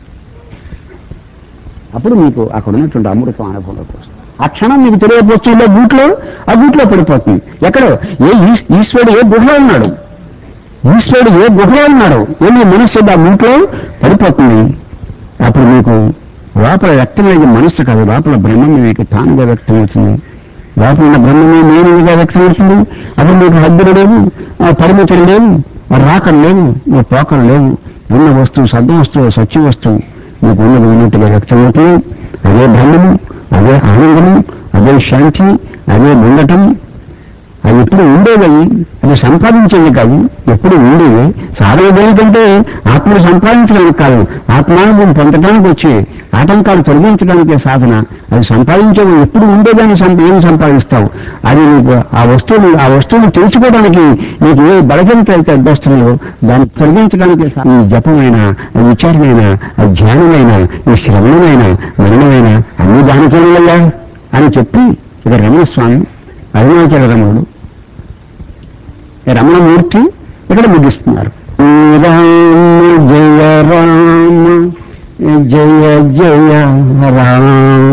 అప్పుడు మీకు అక్కడ ఉన్నటువంటి అమృతం అనుభవంలోకి వస్తుంది ఆ క్షణం మీకు తెలియకపోవచ్చు ఇలా గూట్లో ఆ గూట్లో పడిపోతుంది ఎక్కడో ఏ ఈ- ఈశ్వరుడు ఏ గుహలో ఉన్నాడు ఈశ్వరుడు ఏ గుహలో ఉన్నాడు ఏ మీ మనస్సు ఆ గూట్లో పడిపోతుంది అప్పుడు మీకు లోపల వ్యక్తమయ్యే మనస్సు కాదు లోపల బ్రహ్మం మీకు తానుగా వ్యక్తమవుతుంది లోపల ఉన్న బ్రహ్మమే నేనుగా వ్యక్తమవుతుంది అప్పుడు మీకు హద్దులు లేవు ఆ పరిమితులు లేవు ఆ రాకలు లేవు ఆ పోకలు లేవు ఉన్న వస్తువు సద్ద వస్తువు సత్య వస్తువు మీకు ఉన్నది ఉన్నట్టుగా వ్యక్తమవుతుంది అదే బ్రహ్మము అదే ఆనందము అదే శాంతి అదే ఉండటం అది ఎప్పుడు ఉండేవి అది సంపాదించేది కాదు ఎప్పుడు ఉండేవి సాధన దేనికంటే ఆత్మను సంపాదించడానికి కాదు ఆత్మానుభవం పొందడానికి వచ్చి ఆటంకాలు తొలగించడానికే సాధన అది సంపాదించేది ఎప్పుడు ఉండేదాన్ని సంప ఏం సంపాదిస్తావు అది నీకు ఆ వస్తువుని ఆ వస్తువుని తెలుసుకోవడానికి నీకు ఏ బలగంత అయితే అభ్యస్తుందో దాన్ని తొలగించడానికి సా- ఈ జపమైన ఈ విచారమైన ఈ ధ్యానమైన ఈ శ్రవణమైన మరణమైన అన్ని దానికేనయ్యా అని చెప్పి ఇక రమణస్వామి అరుణాచల రమణుడు ఈ రమణమూర్తి ఇక్కడ ముగిస్తున్నారు రామ జయ రామ జయ జయ రామ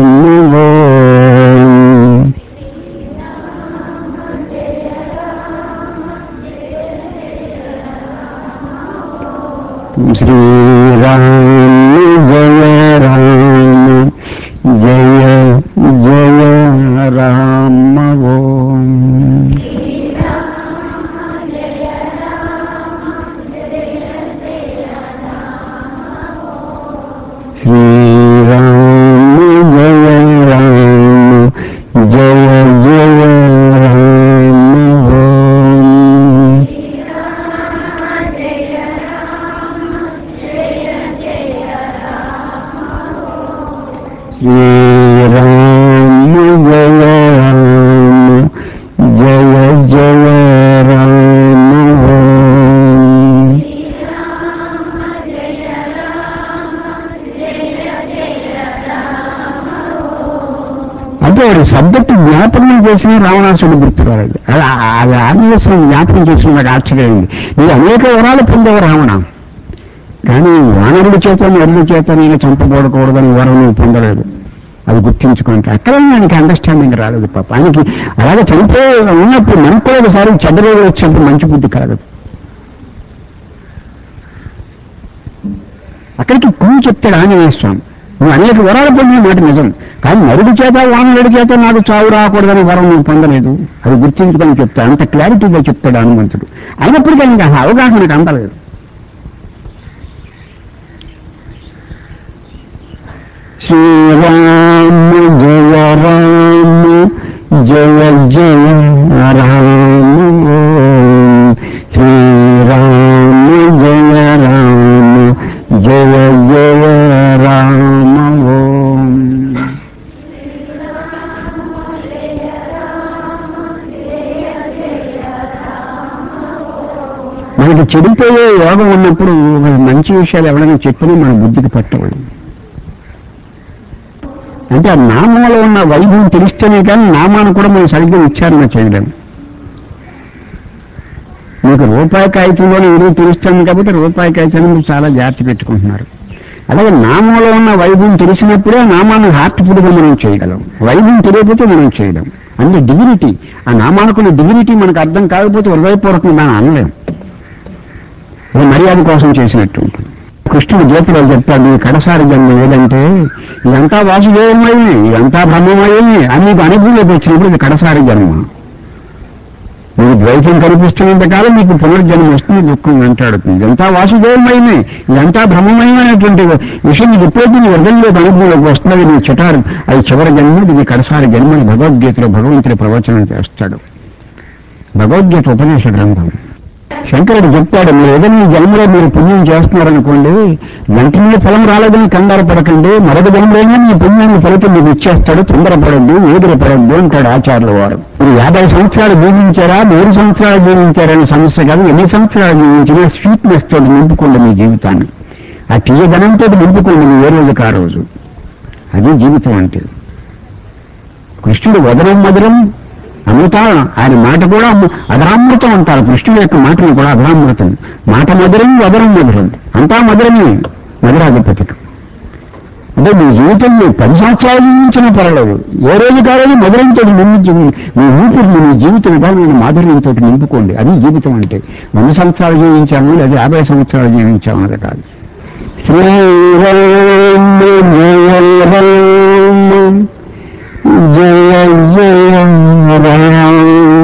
ఓం. శ్రీరామ జయ రామ జయ జయ రామ ఓం శ్రీరామ జయ రామ జయ జయ రామ ఓం. శ్రీరామ జయ రామ జయ జయ రామ ఓం. అంటే వాడు సబ్జెక్ట్ జ్ఞాపకం చేసిన రావణాసుడు గుర్తురాలేదు అది ఆ- అది ఆదివాసం జ్ఞాపకం చేసిన నాకు ఆశ్చర్యమైంది ఇది అనేక వరాలు పొందేవు రావణ కానీ వానరుడి చేత నరుడి చేత నేను చంపకూడకూడదని వరం నువ్వు పొందలేదు అది గుర్తించుకుంటే అక్కడ ఆయనకి అండర్స్టాండింగ్ రాలేదు పాప ఆయనకి అలాగే చనిపోయి ఉన్నప్పుడు మనకు కూడా ఒకసారి చెడ్డ రోజులు వచ్చినప్పుడు మంచి బుద్ధి కలగదు అక్కడికి కుని చెప్తాడు ఆంజనేయ స్వామి నువ్వు అనేక వరాలు పొందిన మాట నిజం కానీ నరుడి చేత వానరుడి చేత నాకు చావు రాకూడదని వరం నువ్వు పొందలేదు అది గుర్తించుకొని చెప్తా అంత క్లారిటీగా చెప్తాడు హనుమంతుడు అయినప్పటికీ ఆయనకి ఆ అవగాహనకు అందలేదు శ్రీరామ జయ రామ జయ జయ రామ ఓం. శ్రీరామ జయ రామ జయ జయ రామ ఓం మనకి చెడిపోయే యోగం ఉన్నప్పుడు ఒక మంచి విషయాలు ఎవరైనా చెప్పినా మన బుద్ధికి పట్టవు అంటే ఆ నామంలో ఉన్న వైభవం తెలిస్తేనే కానీ నామాన్ని కూడా మనం సరిగ్గా ఉచ్చారణ చేయలేము మీకు రూపాయి కాగితంలోనే విలువ తెలుస్తుంది కాబట్టి రూపాయి కాగితాన్ని మీరు చాలా జాగ్రత్త పెట్టుకుంటున్నారు అలాగే నామంలో ఉన్న వైభవం తెలిసినప్పుడే ఆ నామాన్ని హార్ట్ఫుల్గా మనం చేయగలం వైభవం తెలియకపోతే మనం చేయలేం అంటే డిగ్నిటీ ఆ నామానుకున్న డిగ్నిటీ మనకు అర్థం కాకపోతే హృదయపూర్వకంగా మనం అనలేం ఇది మర్యాద కోసం చేసినట్టు ఉంటుంది కృష్ణుడు గీతలో చెప్తాడు ఈ కడసారి జన్మ ఏదంటే ఇదంతా వాసుదేవమయ్యి ఇదంతా బ్రహ్మమయ్యి అని నీకు అనుభవంలోకి వచ్చినప్పుడు ఇది కడసారి జన్మ నీకు ద్వైతం కనిపిస్తున్నంత కాలం నీకు పునర్జన్మ వస్తుంది దుఃఖం వెంటాడుతుంది ఇదంతా వాసుదేవమయమే ఇదంతా బ్రహ్మమయమైనటువంటి విషయం నీకు ఎప్పుడైతే నీ హృదయంలో అనుభవంలోకి వస్తున్నది నీ చిటారు అది చివరి జన్మ ఇది కడసారి జన్మని భగవద్గీతలో భగవంతుడి ప్రవచనం చేస్తాడు భగవద్గీత ఉపదేశ గ్రంథం శంకరుడు చెప్తాడు మీరు ఏదైనా ఈ జన్మలో మీరు పుణ్యం చేస్తున్నారనుకోండి వెంటనే ఫలం రాలేదని కంగారు పడకండి మరొక జన్మలోనే మీ పుణ్యాన్ని ఫలితం మీకు ఇచ్చేస్తాడు తొందరపడద్దు ఊదిరపడద్దు అంటాడు ఆచార్యుల వారు మీరు యాభై సంవత్సరాలు జీవించారా నూరు సంవత్సరాలు జీవించారనే సమస్య కాదు ఎన్ని సంవత్సరాలు జీవించినా స్వీట్నెస్ తోటి నింపుకోండి మీ జీవితాన్ని ఆ తీయదనంతో నింపుకోండి మీ ఏ రోజుకి ఆ రోజు అది జీవితం అంటే కృష్ణుడు వదనం మధురం అమృత ఆయన మాట కూడా అమ- అధరామృతం అంటారు కృష్ణుడి యొక్క మాటలు కూడా అధరామృతం మాట మధురం వదనం మధురం అంతా మధురమే మధురాధిపతికి అంటే మీ జీవితంలో పది సంవత్సరాలు జీవించినా పర్వాలేదు ఏ రోజు కాలేదు మధురంతో నింపించి మీ ఊపిరిని మీ జీవితం కానీ నేను మాధుర్యంతో నింపుకోండి అది జీవితం అంటే వంద సంవత్సరాలు జీవించాము లేదా యాభై సంవత్సరాలు జీవించాము అది కాదు శ్రీరామ జయ రామ జయ జయ రామ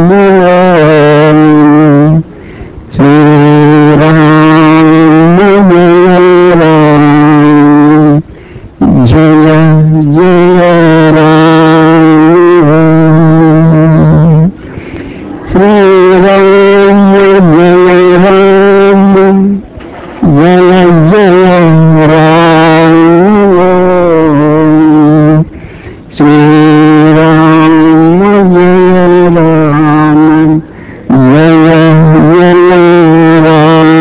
శ్రీరామ జయ రామ జయ జయ రామ శ్రీరామ జయ రామ జయ జయ రామ శ్రీరామ జయ రామ జయ జయ రామ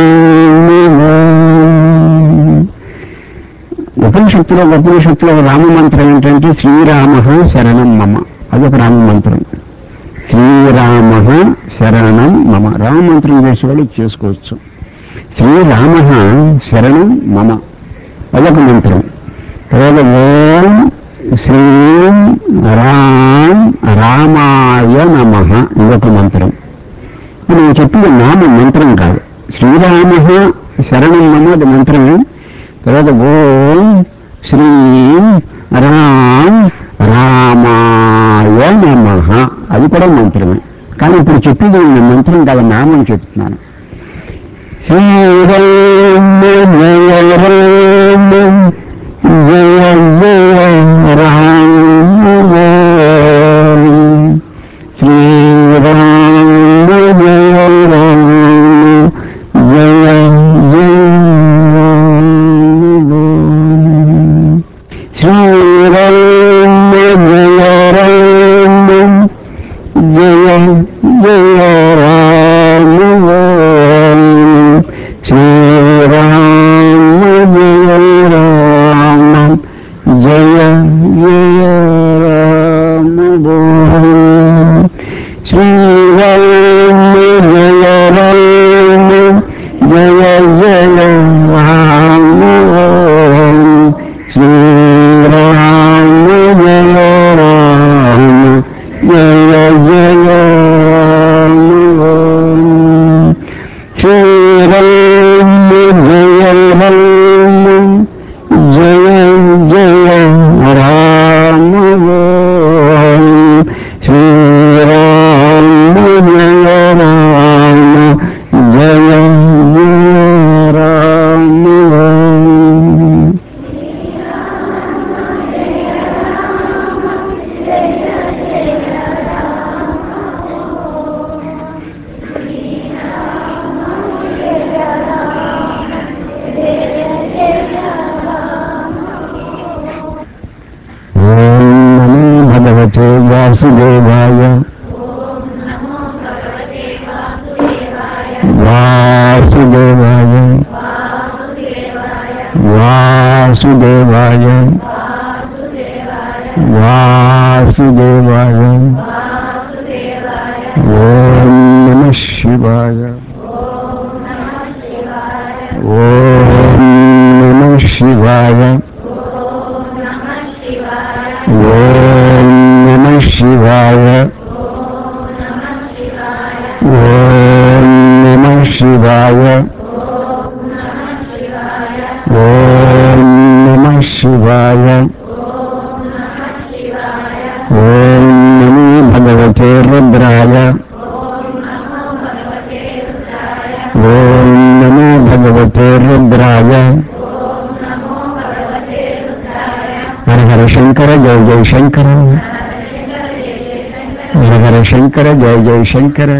ఉపనిషత్తులో ఉపనిషత్తులో రామ మంత్రం ఏంటంటే శ్రీరామ శరణం మమ అదొక రామ మంత్రం శ్రీరామ శరణం మమ రామ మంత్రం చేసేవాళ్ళు చేసుకోవచ్చు శ్రీరామ శరణం మమ అదొక మంత్రం తర్వాత ఓం శ్రీం రామ్ రామాయ నమ ఇదొక మంత్రం ఇప్పుడు నేను చెప్పింది నామ మంత్రం కాదు శ్రీరామ శరణం మమ అది మంత్రమే తర్వాత ఓం శ్రీం రామ్ రామాయ నమ అది కూడా మంత్రమే కానీ ఇప్పుడు చెప్పింది నేను మంత్రం కాదు నామం చెప్తున్నాను శ్రీరామ జయ రామ జయ జయ రామ శ్రీరామ జయ రామ జయ జయ రామ శ్రీరామ జయ రామ జయ జయ రామ శ్రీరామ జయ రామ జయ జయ రామ శ్రీరామ జయ రామ జయ జయ రామ శ్రీరామ జయ రామ జయ జయ రామ శ్రీరామ జయ రామ జయ జయ రామ శ్రీరామ జయ రామ జయ జయ రామ ఓం నమో భగవతే వాసుదేవాయ వాసుదేవాయ వాసుదేవాయ వాసుదేవాయ ఓం నమ శివాయ ఓం నమ శివాయ ఓం నమ శివాయ ఓం నమ శివాయ ఓం నమ శివాయ ఓం నమో భగవతే రుద్రాయ భగవతే రుద్రాయ హర హర శంకర జయ జయ శంకర హర హర శంకర జయ జయ శంకర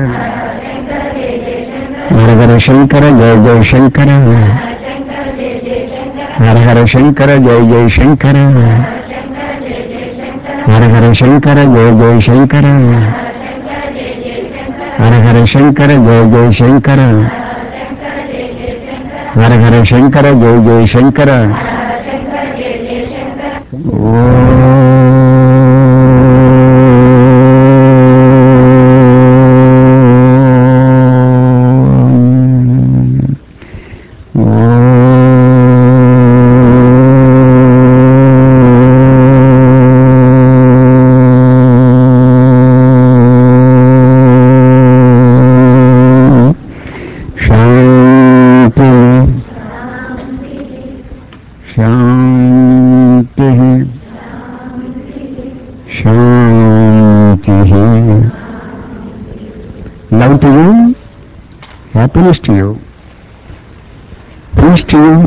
హర హర శంకర జయ జయ శంకర హర హర శంకర జయ జయ శంకర హర హర శంకర జయ జయ శంకర హర హర శంకర జయ జయ శంకర హర హర శంకర జయ జయ శంకర శాంతి శాంతి శాంతి love to you happiness to you peace to you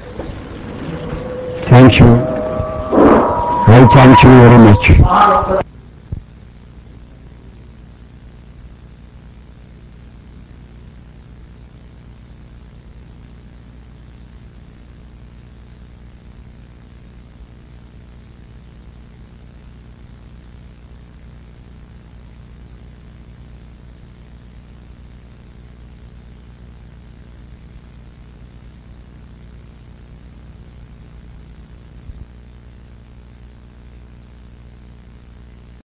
thank you I thank you very much